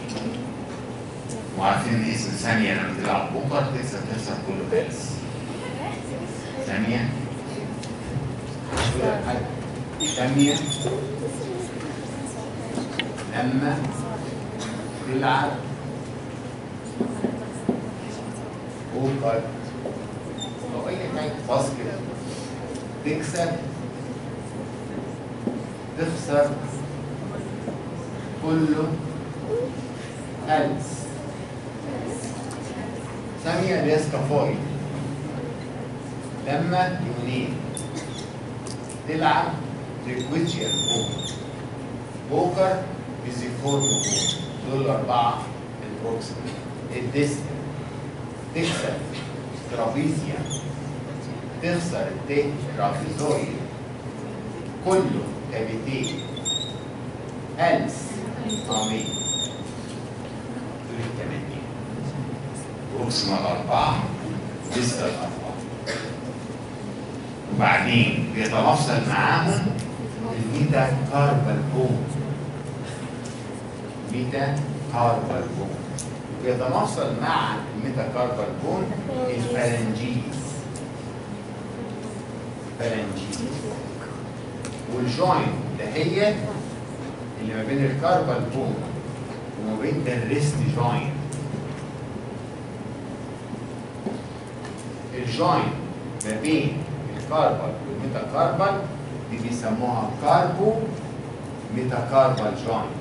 وعارفين اسم ثانية لما تلعب بوكر تكسب تخسر كله فارس ثانية ثانية لما تلعب بوكر أو أي حاجة باسكت تكسب تخسر كله ألف ثانية اللي هي سكافويد لما يونين تلعب ريكويتشيال بوكر بوكر بيزيفور بوكر دول الأربعة البروكسيمال الديستال تكسب ترابيزيا تخسر التي ترابيزويد كله كابيتين ألس طعمية دول التمانية بروكسيمال أربعة ديستال أربعة وبعدين بيتمفصل معاهم الميتا كاربال بون ميتا كاربال بون بيتمفصل مع الميتا كاربال بون الفالنجيز فالنجيز والجوينت دهيت اللي ما بين الكاربال بون وما بين الريست جوينت الجوينت ما بين الكاربال والميتاكاربال دي بيسموها كاربو ميتاكاربال جوينت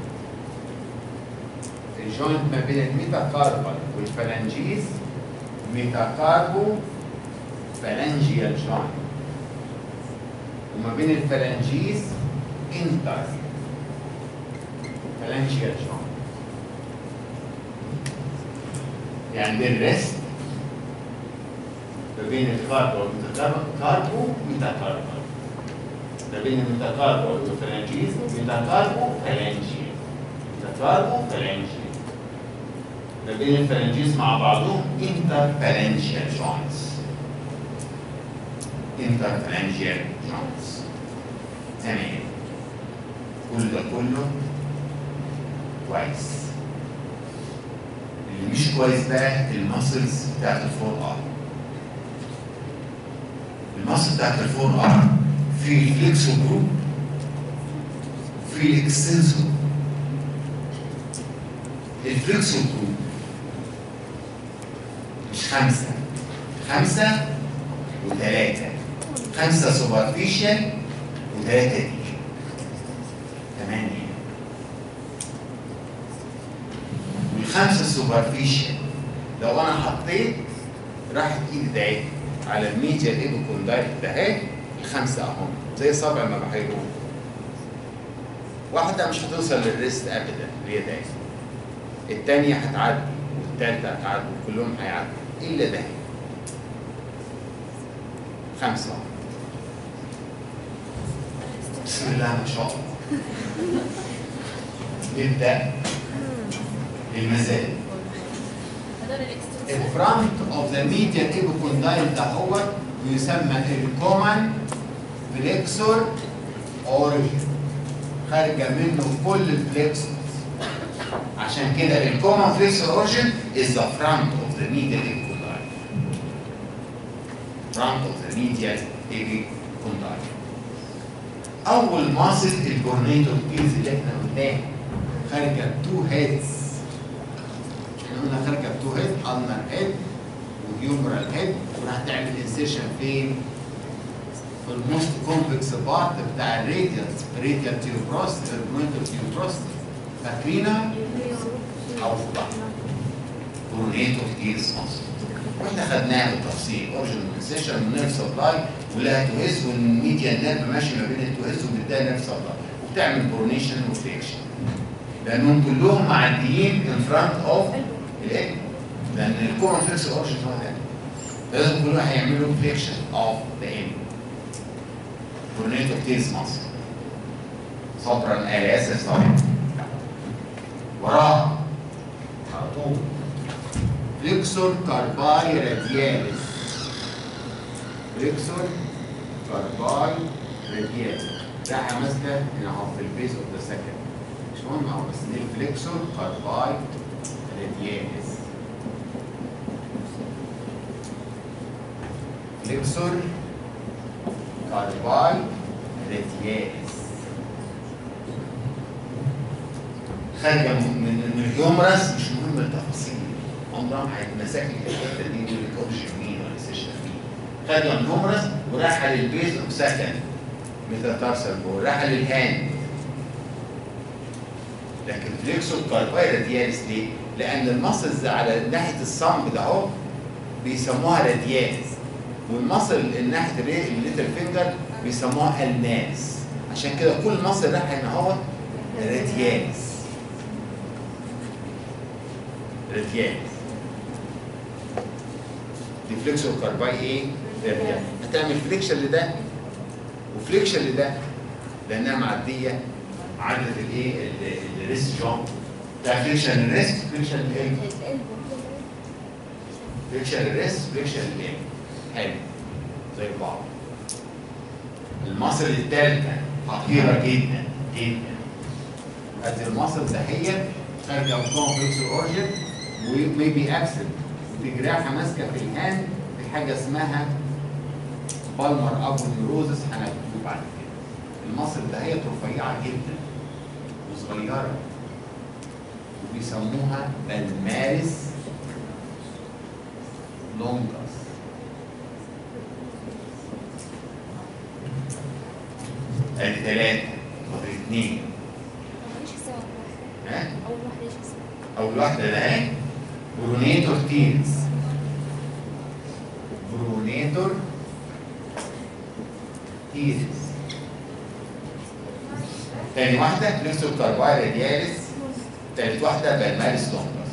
الجوينت ما بين الميتاكاربال والفالنجيز ميتاكاربو فالنجيال جوينت وما بين الفالنجيز انتر فالنجيال جوينت يعني بين الريست ما بين الكاربو والميتاكاربو ميتاكاربال ما بين الميتاكاربو والفالنجيز ميتاكاربو فالنجيال ميتاكاربو فالنجيال ما بين الفالنجيز مع بعضهم انتر فالنجيال جوينتس انتر فالنجيال جوينتس تمام كل ده كله كويس اللي مش كويس بقى المسلز بتاعت الفور ارم المصل بتاعت الفور ارم في الفليكسو جروب في الاكستنسو الفليكسو جروب مش خمسة خمسة وثلاثة خمسة سوبرفيشال وثلاثة دي ثمانية والخمسة سوبرفيشال لو أنا حطيت راحت إيدي دعيت على الميديا الايبوكوندايت ده اهي الخمسه اهم زي صابع ما بحيروه واحده مش هتوصل للريست ابدا اللي هي ده الثانيه هتعدي والثالثه هتعدي كلهم هيعدوا الا ده خمسه بسم الله ما شاء الله نبدا المزاج هذول الاكستنسور الفرونت اوف ذا ميديال ايبوكوندايل ده هو يسمى الكومن فليكسور اوريجن خارجه منه كل الفليكسورز عشان كده الكومن فليكسور اوريجن از ذا فرونت اوف ذا ميديال ايبوكوندايل فرونت اوف ذا ميديال ايبوكوندايل اول ماسل البورنيتو كتيرز اللي احنا قلناها خارجه بتو هيدز احنا قلنا خارجه بتو هيد النر هيد وهيومرال هيد وراح تعمل انسيشن فين؟ في الموست كومبلكس بارت بتاع الراديال راديال تيوبروست البورنيتو تيوبروست فاكرينها؟ او في بعض كورونيتو كتيرز ماسل واحنا خدناها بالتفصيل اورجن سيشن من نيرف سبلاي ولها توهز والميديا نيرف ماشي ما بين التوهز وبتديها نيرف سبلاي وبتعمل برونيشن وفليكشن لانهم كلهم معديين ان فرونت اوف الالم لان الكومن فيكس اورجن هو ده لازم كلهم هيعملوا فليكشن اوف ذا الم كورونيتو كتيرز ماسل صبرا الاس طبعا وراها على طول فليكسور كارباي رادياليس فليكسور كارباي رادياليس رايحه ماسكه هنا اهو في البيز اوف ذا سكند مش مهم اهو بس دي الفليكسور كارباي رادياليس فليكسور كارباي رادياليس خارجه من من من الهيومرس مش مهم التفاصيل عمرها ما هيتمسك لي الحته دي يقول لك اورجن مين ولا سيشن مين خارجه من الهيومرس ورايحه للبيز اوف سكند ميتاتارسال بول رايحه للهاند لكن فليكسو كارباي رادياليس ليه؟ لان المسلز على ناحيه الصمب ده اهو بيسموها رادياليس والمصل اللي ناحيه الري- الليتل فينجر بيسموها الماس عشان كده كل مصل رايح هنا اهو رادياليس رادياليس دي فليكسور كارباي ايه؟ رادياليس هتعمل فليكشن لده وفليكشن لده لانها معديه عدد الايه؟ ال- الريست جامب ده فليكشن الريست فليكشن الايه؟ فليكشن الريست فليكشن الايه؟ حلو زي بعض المصل الثالثه خطيره جدا جدا هذه المصل دهيت خارجه من كومبلكس اورجن وميبي ابسنت بجراحه ماسكه في الهاند في حاجه اسمها بالمر ابو نيوروزس هنكتبه بعد كده المصل دهيت رفيعه جدا وصغيره وبيسموها بالمارس لونجاس ادي ثلاثه فاضل اثنين ايش اسمها ها اول واحده ايش اسمها اول واحده ده اهي برونيتور تيلز برونيتور تيلز تاني واحده فليكسور كارباي رادياليس تالت واحده بالمارس لونجاس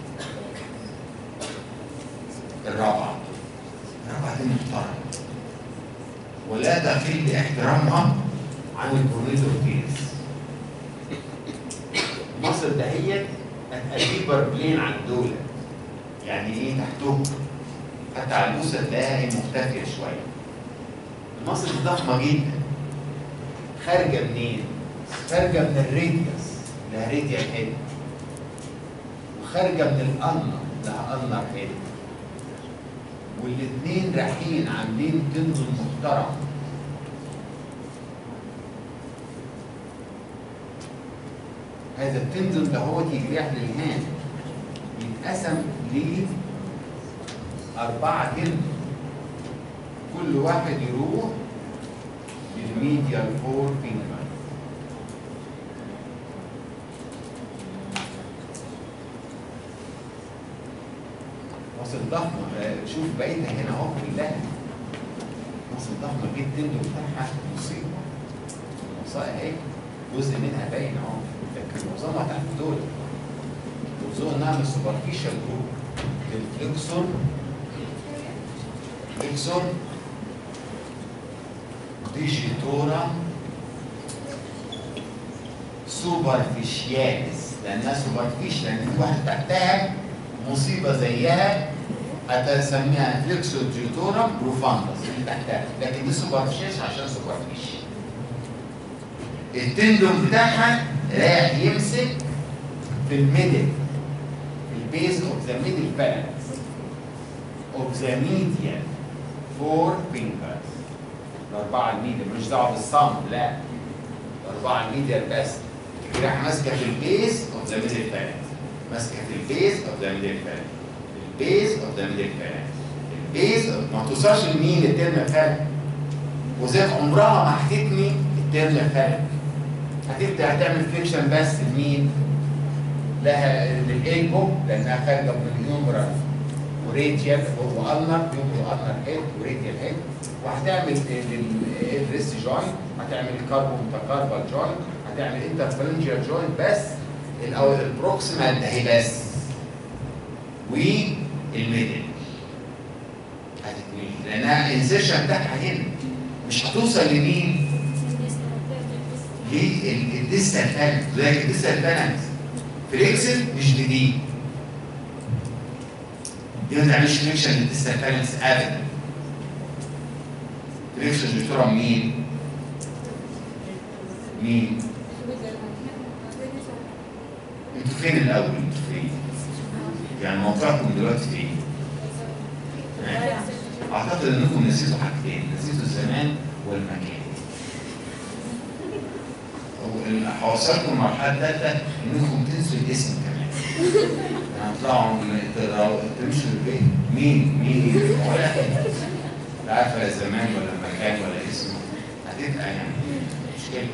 الرابعه الرابعه دي محترمه ولا تقل احترامها عن البرونيتور تيلز مصر دهيت هتبقى بلين عن دول يعني ايه تحتهم حتى على البوسه تلاقيها ايه مختفيه شويه المصر دي ضخمه جدا خارجه منين؟ خارجه من الراديوس لها راديال هيد وخارجه من الانر لها انر هيد والاثنين رايحين عاملين تندون محترم هذا التندون ده هو يجريح للهان يتقسم لأربعة تندون كل واحد يروح للميديال فور فينجر مصر ضخمة آه، شوف بقيتها هنا اهو كلها مصر ضخمة جدا التندون بتاعها مصيبة المصائب اهي جزء منها باين اهو لكن معظمها تحت دول وزوء نعمل سوبرفيشال جروب الفليكسون فليكسون ديجيتورا سوبرفيشياليس لانها سوبرفيش لان في واحد تحتها مصيبه زيها هتسميها فليكسو ديجيتورا بروفاندس اللي تحتها لكن دي سوبرفيشياليس عشان سوبرفيش التندون بتاعها رايح يمسك في الميدل البيز اوف ذا ميدل بالانس اوف ذا ميديان فور فينجرز الاربعه الميديا ملوش دعوه بالصم لا الاربعه الميديا بس راح ماسكه في البيس اوف ذا ميدل فالانس ماسكه في البيس اوف ذا ميدل فالانس البيس اوف ذا ميدل فالانس البيس ما توصلش لمين الترم فالانس وذاك عمرها ما هتتني الترم فالانس هتبدا هتعمل فليكشن بس لمين؟ لها للالبو لانها خارجه من اليومرال وريديال والنر يومرال النر هيد وريديال هيد وهتعمل الريست جوينت هتعمل الكاربو متكاربال جوينت هتعمل انترفالنجيال جوينت بس الاول البروكسيمال ده هي بس والميدل هتتني لانها انسيشن بتاعها هنا مش هتوصل لمين؟ للديستال بالانس زي الديستال بالانس فليكسل مش لدي دي ما تعملش فليكشن للديستال بالانس ابدا فليكشن مش بتوع مين؟ مين؟ انتوا فين الاول؟ انتوا فين؟ يعني موقعكم دلوقتي فين؟ اعتقد انكم نسيتوا حاجتين نسيتوا الزمان والمكان هوصلكم المرحله الثالثه انكم تنسوا الاسم كمان يعني هتطلعوا تقدروا تمشوا البيت مين مين ولا لا عارفه لا زمان ولا مكان ولا اسم هتبقى يعني مشكله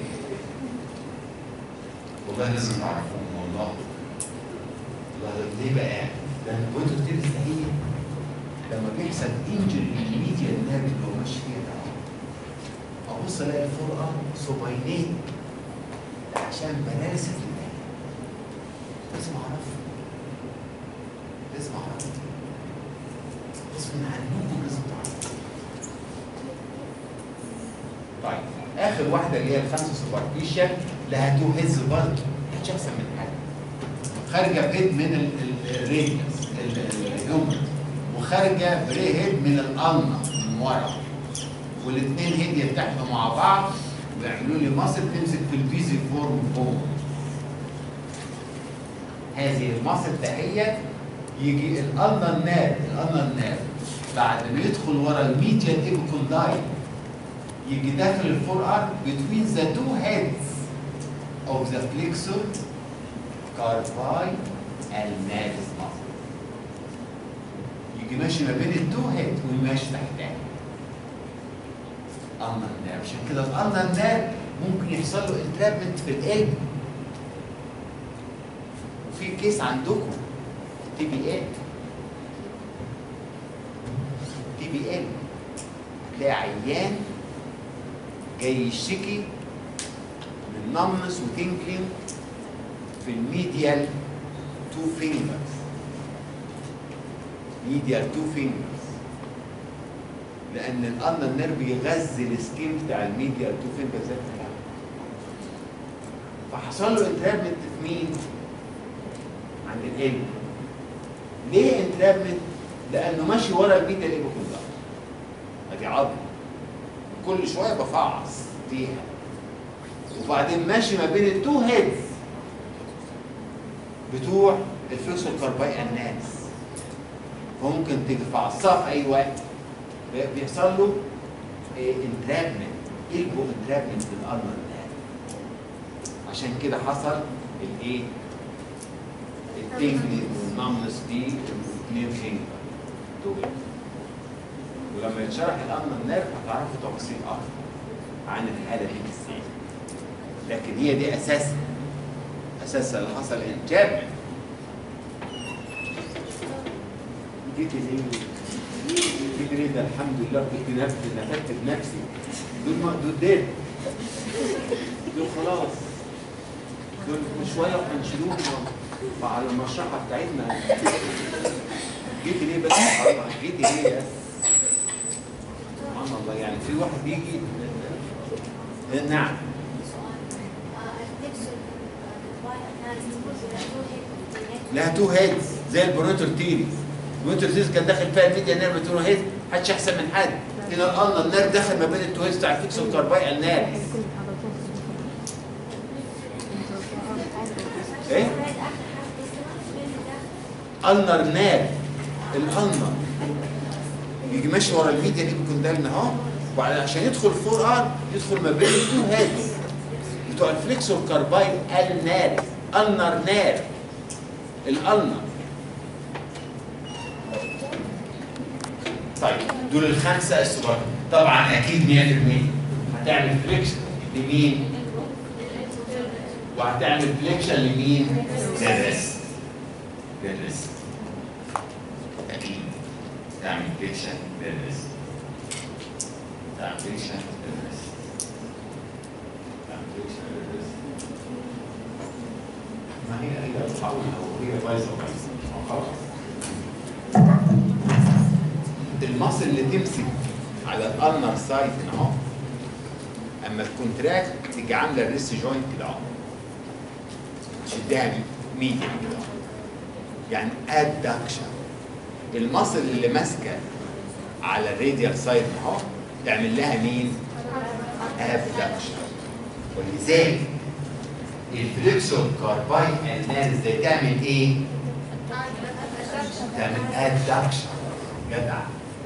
والله لازم تعرفوهم والله والله ليه بقى؟ لان كنتوا بتدرس هي لما بيحصل انجري الميديا النيرف اللي هو ماشي فيها ده ابص الاقي الفرقه صبينين عشان بنارس الدماغ لازم اعرفها لازم اعرفها غصب عنكم لازم تعرفوا طيب اخر واحده اللي هي الخمسه سوبرفيشال لها تو هيدز برضه مش احسن من حاجه خارجه بهيد من الريديوس اليومر وخارجه بري هيد من الالنا من ورا والاثنين هيد يتحدوا مع بعض ويعملوا لي مصل تمسك في البيزي فورم فوق هذه المصل دهيت يجي الالنا الناب الالنا الناب بعد ما يدخل ورا الميديان ايبوكوندايل يجي داخل الفور ارم between the two heads of the flexor carpi ulnaris muscle يجي ماشي ما بين التو هيد وماشي تحتها النا الناب عشان كده الالنا الناب ممكن يحصل له انترابمنت في القلب وفي كيس عندكم تي بي ال تي بي ال تلاقي عيان جاي يشتكي من نمنس وتنكلينج في الميديال تو فينجرز ميديال تو فينجرز لان الالنا النيرف يغذي السكين بتاع الميديال تو فينجرز ده بتاعه فحصل له انترابمنت في مين؟ عند القلب ليه انترابمنت؟ لانه ماشي ورا الميديال ايبو كلها ادي عظم كل شويه بفعص فيها وبعدين ماشي ما بين التو هيدز بتوع الفلوكسو كارباي الناس فممكن تفعصها في اي وقت بيحصل له انترابمنت البو انترابمنت للارمر الناس عشان كده حصل الايه التنجلي والنمنس دي الاثنين فينجر دول ولما يتشرح الامر النيرف هتعرفوا تفاصيل اكتر عن الحاله دي بالذات لكن هي دي اساسها اساسها اللي حصل انجاب جيت ليه؟ جيت ليه ده الحمد لله كنت نفت نفدت بنفسي دول ما دول ديل دول خلاص دول شويه وهنشيلوهم على المشرحه بتاعتنا جيت ليه بس الله جيت ليه بس سبحان الله يعني في واحد بيجي نعم لها تو هيدز زي البروتور تيريز البروتور تيريز كان داخل فيها الميديا نيرف تو هيدز محدش احسن من حد هنا الالنا النيرف دخل ما بين التو هيدز بتاع الفيكسو كارباي النيرف ايه؟ النر نيرف الالنر يجي ماشي ورا الميديا دي بيكون ده اهو وبعدين عشان يدخل الفور ار يدخل ما بين التو هيدز بتوع الفليكسور كارباين النار النر نار الالنر طيب دول الخمسه الصغار طبعا اكيد 100% هتعمل فليكشن لمين؟ وهتعمل فليكشن لمين؟ للريست للريست اكيد تعمل فليكشن للريست تعمل فليكشن للريست تعمل فليكشن للريست ما هي هي بتحاول هي بايظه بايظه خلاص المصل اللي تمسك على الالنر سايد هنا اهو اما الكونتراكت تيجي عامله الريست جوينت كده اهو تشدها ميديم كده اهو يعني ادكشن المصل اللي ماسكه على الراديال سايد اهو تعمل لها مين؟ ابدكشن ولذلك الفليكسور كارباي اناليز ده تعمل ايه؟ تعمل ادكشن جدع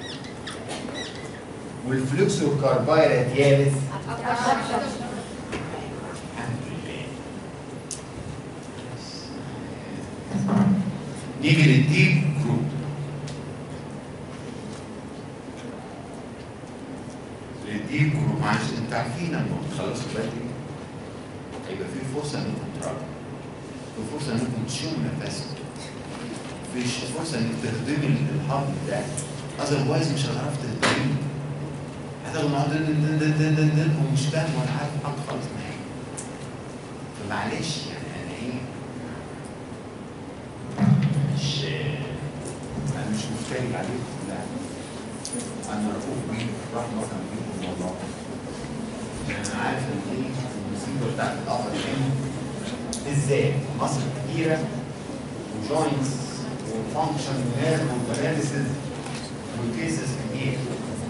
والفلوكسور كارباي رادياليس الحمد لله نيجي للديب جروب للديب جروب معلش انتوا عارفين لما تخلصوا بدري هيبقى في فرصه انكم تراجعوا في فرصه انكم تشموا نفسكم في فرصه انك تخدمي الهضم ده اذروايز مش هتعرف تهدمي هتاخد معاه دن دن دن دن دن دن ومش فاهم ولا عارف حاجه خالص معايا فمعلش يعني انا ايه مش انا مش مفتري عليكم لا انا رؤوف بيكم رحمه بيكم والله يعني انا عارف ان ايه المصيبه بتاعت القطر دي ازاي مصر كتيره وجوينتس وفانكشن ونيرف وباراليسيس وكيسز كتير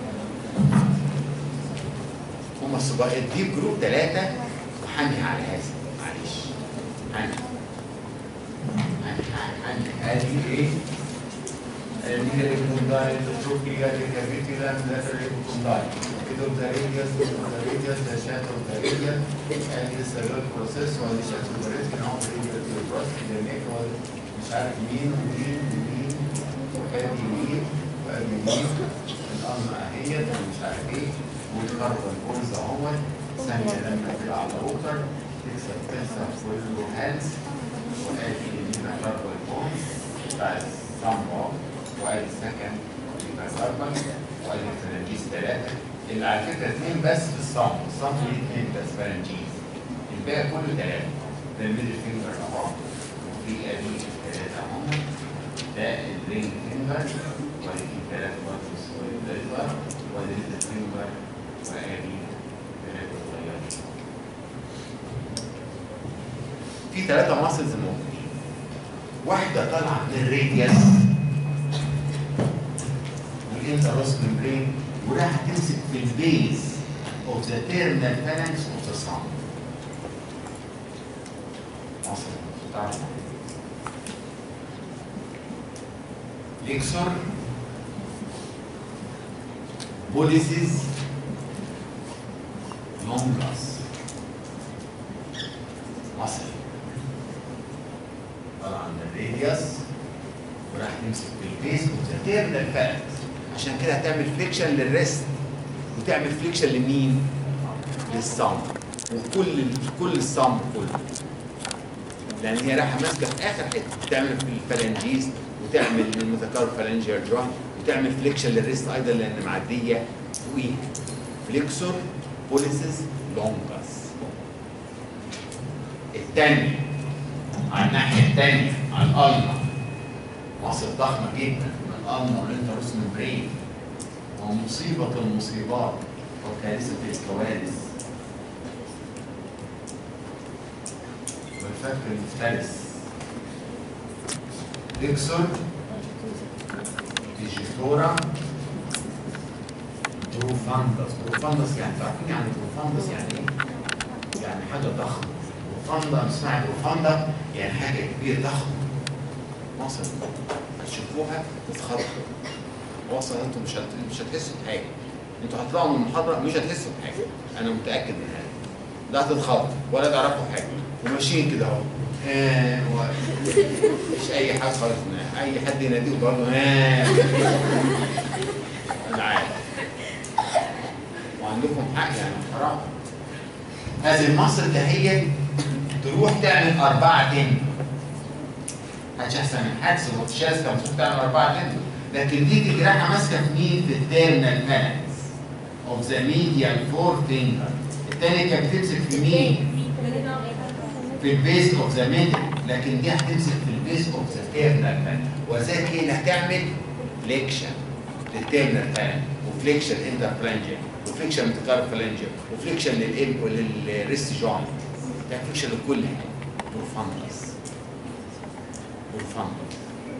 هم الصباح الديب جروب ثلاثة وحني على هذا معلش حني حني حني هذه ايه؟ هذه الكونداي تشوف فيها الكابيتولا من الاخر الكونداي كده الداريجاس الداريجاس ده شاتو الداريجاس هذه السيرال بروسيس وهذه شاتو الداريجاس كان عمر ايه البروسيس اللي مش عارف مين ومين ومين وادي مين وادي مين الامر اهيت ومش عارف ايه والكربون بونز اهو ثانية لما تطلع على روتر تكسب تكسب كله هيلث وادي هنا كربون بونز بتاع الصمغة وادي السكن يبقى كربون وادي الفرنجيز ثلاثة اللي على فكرة اثنين بس في الصمغ الصمغ ليه اثنين بس فرنجيز الباقي كله ثلاثة ده الميدل فينجر اهو وفي ادي ثلاثة اهو ده الرينج فينجر وادي في ثلاثة برضه سكوير وادي الفينجر وادي ثلاثة صغيرين في ثلاثة ماسلز موجودين واحدة طالعة من الراديوس والانتروس ممبرين وراح تمسك في البيز of the terminal phalanx of the sun. مصر تعرف ليكسور بوليسيز لونجاس مصر طبعا الراديوس وراح تمسك في البيز وتتابع الفلت عشان كده هتعمل فليكشن للريست وتعمل فليكشن لمين؟ للصم وكل كل الصم كله لان هي رايحه ماسكه في اخر حته تعمل في الفلانجيز وتعمل المتكرر فلانجير جوينت وتعمل فليكشن للريست ايضا لان معديه فوقيها فليكسور بوليسيس لونجاس الثانيه على الناحيه الثانيه على الالما مصر ضخمه جدا من الالما والانتروس ممبرين ومصيبه المصيبات وكارثه الكوارث والفك المفترس ديكسون ديجيتورا بروفاندس بروفاندس يعني تعرفين يعني بروفاندس يعني ايه؟ يعني حاجه ضخمه بروفاندا اسمها بروفاندا يعني حاجه كبيره ضخمه مصر هتشوفوها تتخضوا وصل انتم مش هت... مش هتحسوا بحاجه انتوا هتطلعوا من المحاضره مش هتحسوا بحاجه انا متاكد من هذا لا هتتخضوا ولا تعرفوا حاجه وماشيين كده اهو ها و- مش اي حاجه خالص اي حد يناديه برضه ها انا عارف وعندكم حق يعني حرام هذه المصر دهيت تروح تعمل أربعة تن محدش أحسن من حدس وتشاز كان المفروض تعمل أربعة تن لكن دي الجراحة ماسكة في مين؟ في التيرنال فالانس اوف ذا ميديال فور فينجر التانية كانت بتمسك في مين؟ في البيس اوف ذا ميدل لكن دي هتمسك في البيس اوف ذا تيرنال فالانس وذاك هي اللي هتعمل فليكشن للتيرنال فالانس وفليكشن انتر فلانجر وفليكشن متكار فلانجر وفليكشن للإب وللريست جوينت ده فليكشن لكل حاجه بروفاندس بروفاندس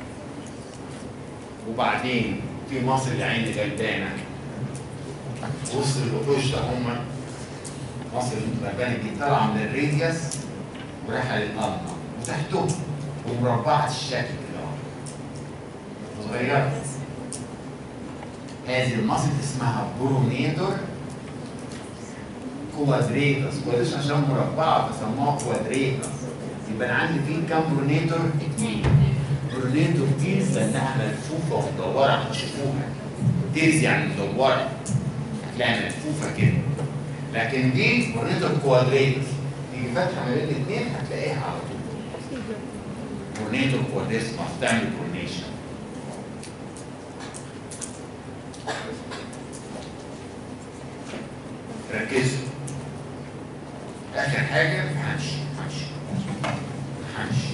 وبعدين في مصر العين غلبانه وسط الوحوش ده هم مصر الغلبانه دي طالعه من الريديوس ورايحه للقمر وتحتهم ومربعه الشكل كده اهو. صغيره هذه المصل اسمها برونيتور كوادريتس كوادريتس عشان مربعه فسموها كوادريتس يبقى انا عندي فيه كام برونيتور؟ اثنين برونيتور دي لانها ملفوفه ومدوره هتشوفوها تيز يعني مدوره هتلاقيها ملفوفه كده لكن دي برونيتور كوادريتس تيجي فاتحه ما بين الاثنين هتلاقيها على طول برونيتور كوادريتس تعمل برونيشن ركزوا اخر حاجه همشي همشي همشي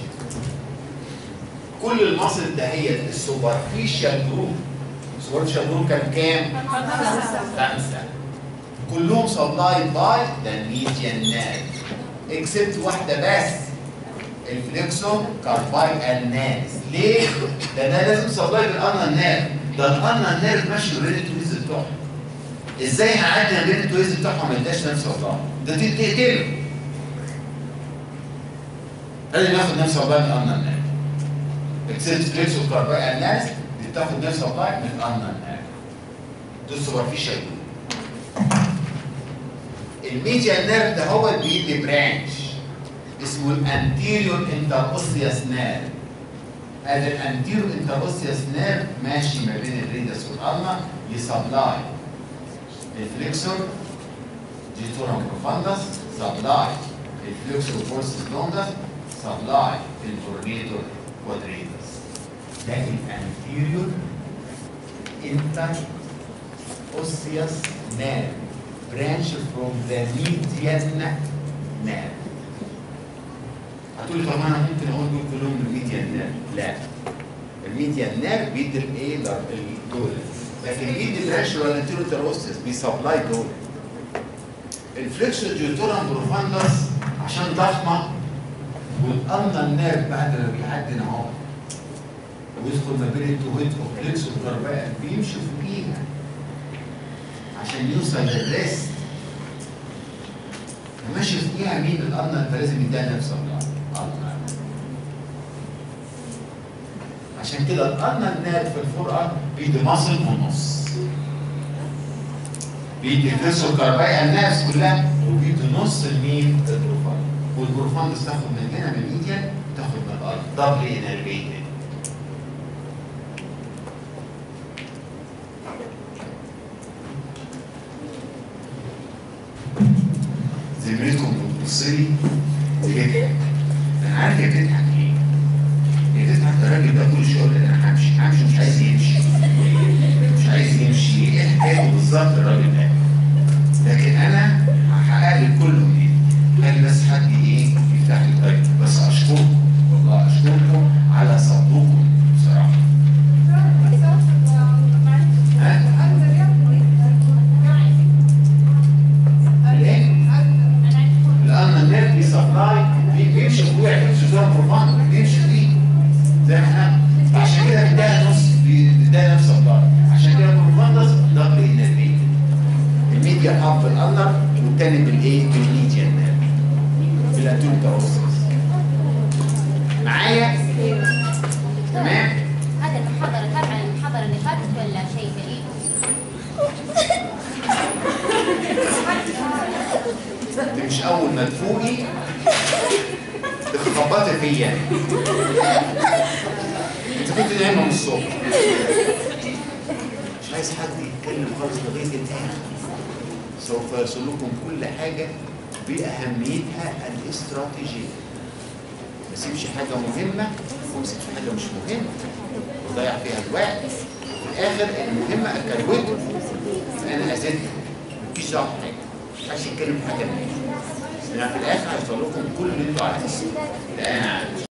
كل المصل الدهية السوبرفيشال جروب السوبرفيشال جروب كان كام؟ خمسة كلهم سبلايد باي ذا ميديان نيرف اكسبت واحدة بس الفليكسون كارباي الناس ليه؟ ده ده لازم سبلايد الأنا نيرف ده الأنا نيرف ماشي اوريدي تو بتوعهم ازاي هعدي غير التويز بتاعهم ما يداش نفس الله ده دي تقتله لازم ياخد نفس الله من الأمن النار اكسنت فليكس وكارباي الناس دي بتاخد نفس الله من الأمن النار دول سوبرفيشال الميديا نيرف ده هو اللي بيدي برانش اسمه الانتيريور انتروسيوس نيرف هذا الانتيريور انتروسيوس نيرف ماشي ما بين الريدس والالما يسبلاي الفليكسور جيتورم بروفاندس سبلاي الفليكسور فورسس لونجس سبلاي البورنيتور كوادريتس ده الانتيريور انتر اوسيوس نيرف برانش فروم ذا ميديان نيرف هتقولي طب انا ممكن اقول دول كلهم الميديان نيرف لا الميديان نيرف بيدي الايه دول لكن بيدي الرانش ولا الانتيروتيروسيس بيسبلاي دول الفليكسور جيوتورم بروفاندس عشان ضخمه والامنا النيرف بعد ما بيعدي اهو ويدخل ما بين التوهيد وفليكسور كارباء بيمشي فوقيها عشان يوصل للريست ماشي فوقيها مين الامنا فلازم يديها نفس الله الله عشان كده الارنا النار في الفرقه بيدي مصل ونص بيدي الفيسو كارباي الناس كلها وبيدي نص المين البروفان والبروفان تاخد من هنا من الايديا تاخد من الارض دبل انرفيتد زميلتكم بتبص لي بتضحك انا عارف هي بتضحك ليه هي بتضحك الراجل ده كل شويه يقول لي انا همشي همشي مش عايز يمشي مش عايز يمشي ايه حكايته بالظبط الراجل ده لكن انا هحقق لك كله من خلي بس حد ايه يفتح لي الطريق بس اشكركم والله اشكركم على صبركم بصراحه ها؟ ليه؟ لان النت بيسبلاي بيمشي فوق بيمشي زي البروفان بيمشي فيه زي ما احنا عشان كده بيديها نص بيديها نفس سبلاي عشان كده البروفاندس دبل انرفيت الميديا حب بالانر والتاني بالايه؟ بالميديا النار بالاتون تروسس معايا؟ تمام؟ هذا المحاضرة تابعة للمحاضرة اللي فاتت ولا شيء جديد؟ مش اول ما تفوقي تخبطي فيا انت كنت نايمه من الصبح مش عايز حد يتكلم خالص لغايه الاخر سوف يصل لكم كل حاجه باهميتها الاستراتيجيه ما اسيبش حاجه مهمه وما اسيبش حاجه مش مهمه وضيع فيها الوقت في الاخر المهمه اكروته يبقى انا اذيتها مفيش دعوه بحاجه محدش يتكلم في حاجه منها انا في الاخر هيوصل لكم كل اللي انتوا عايزينه لا انا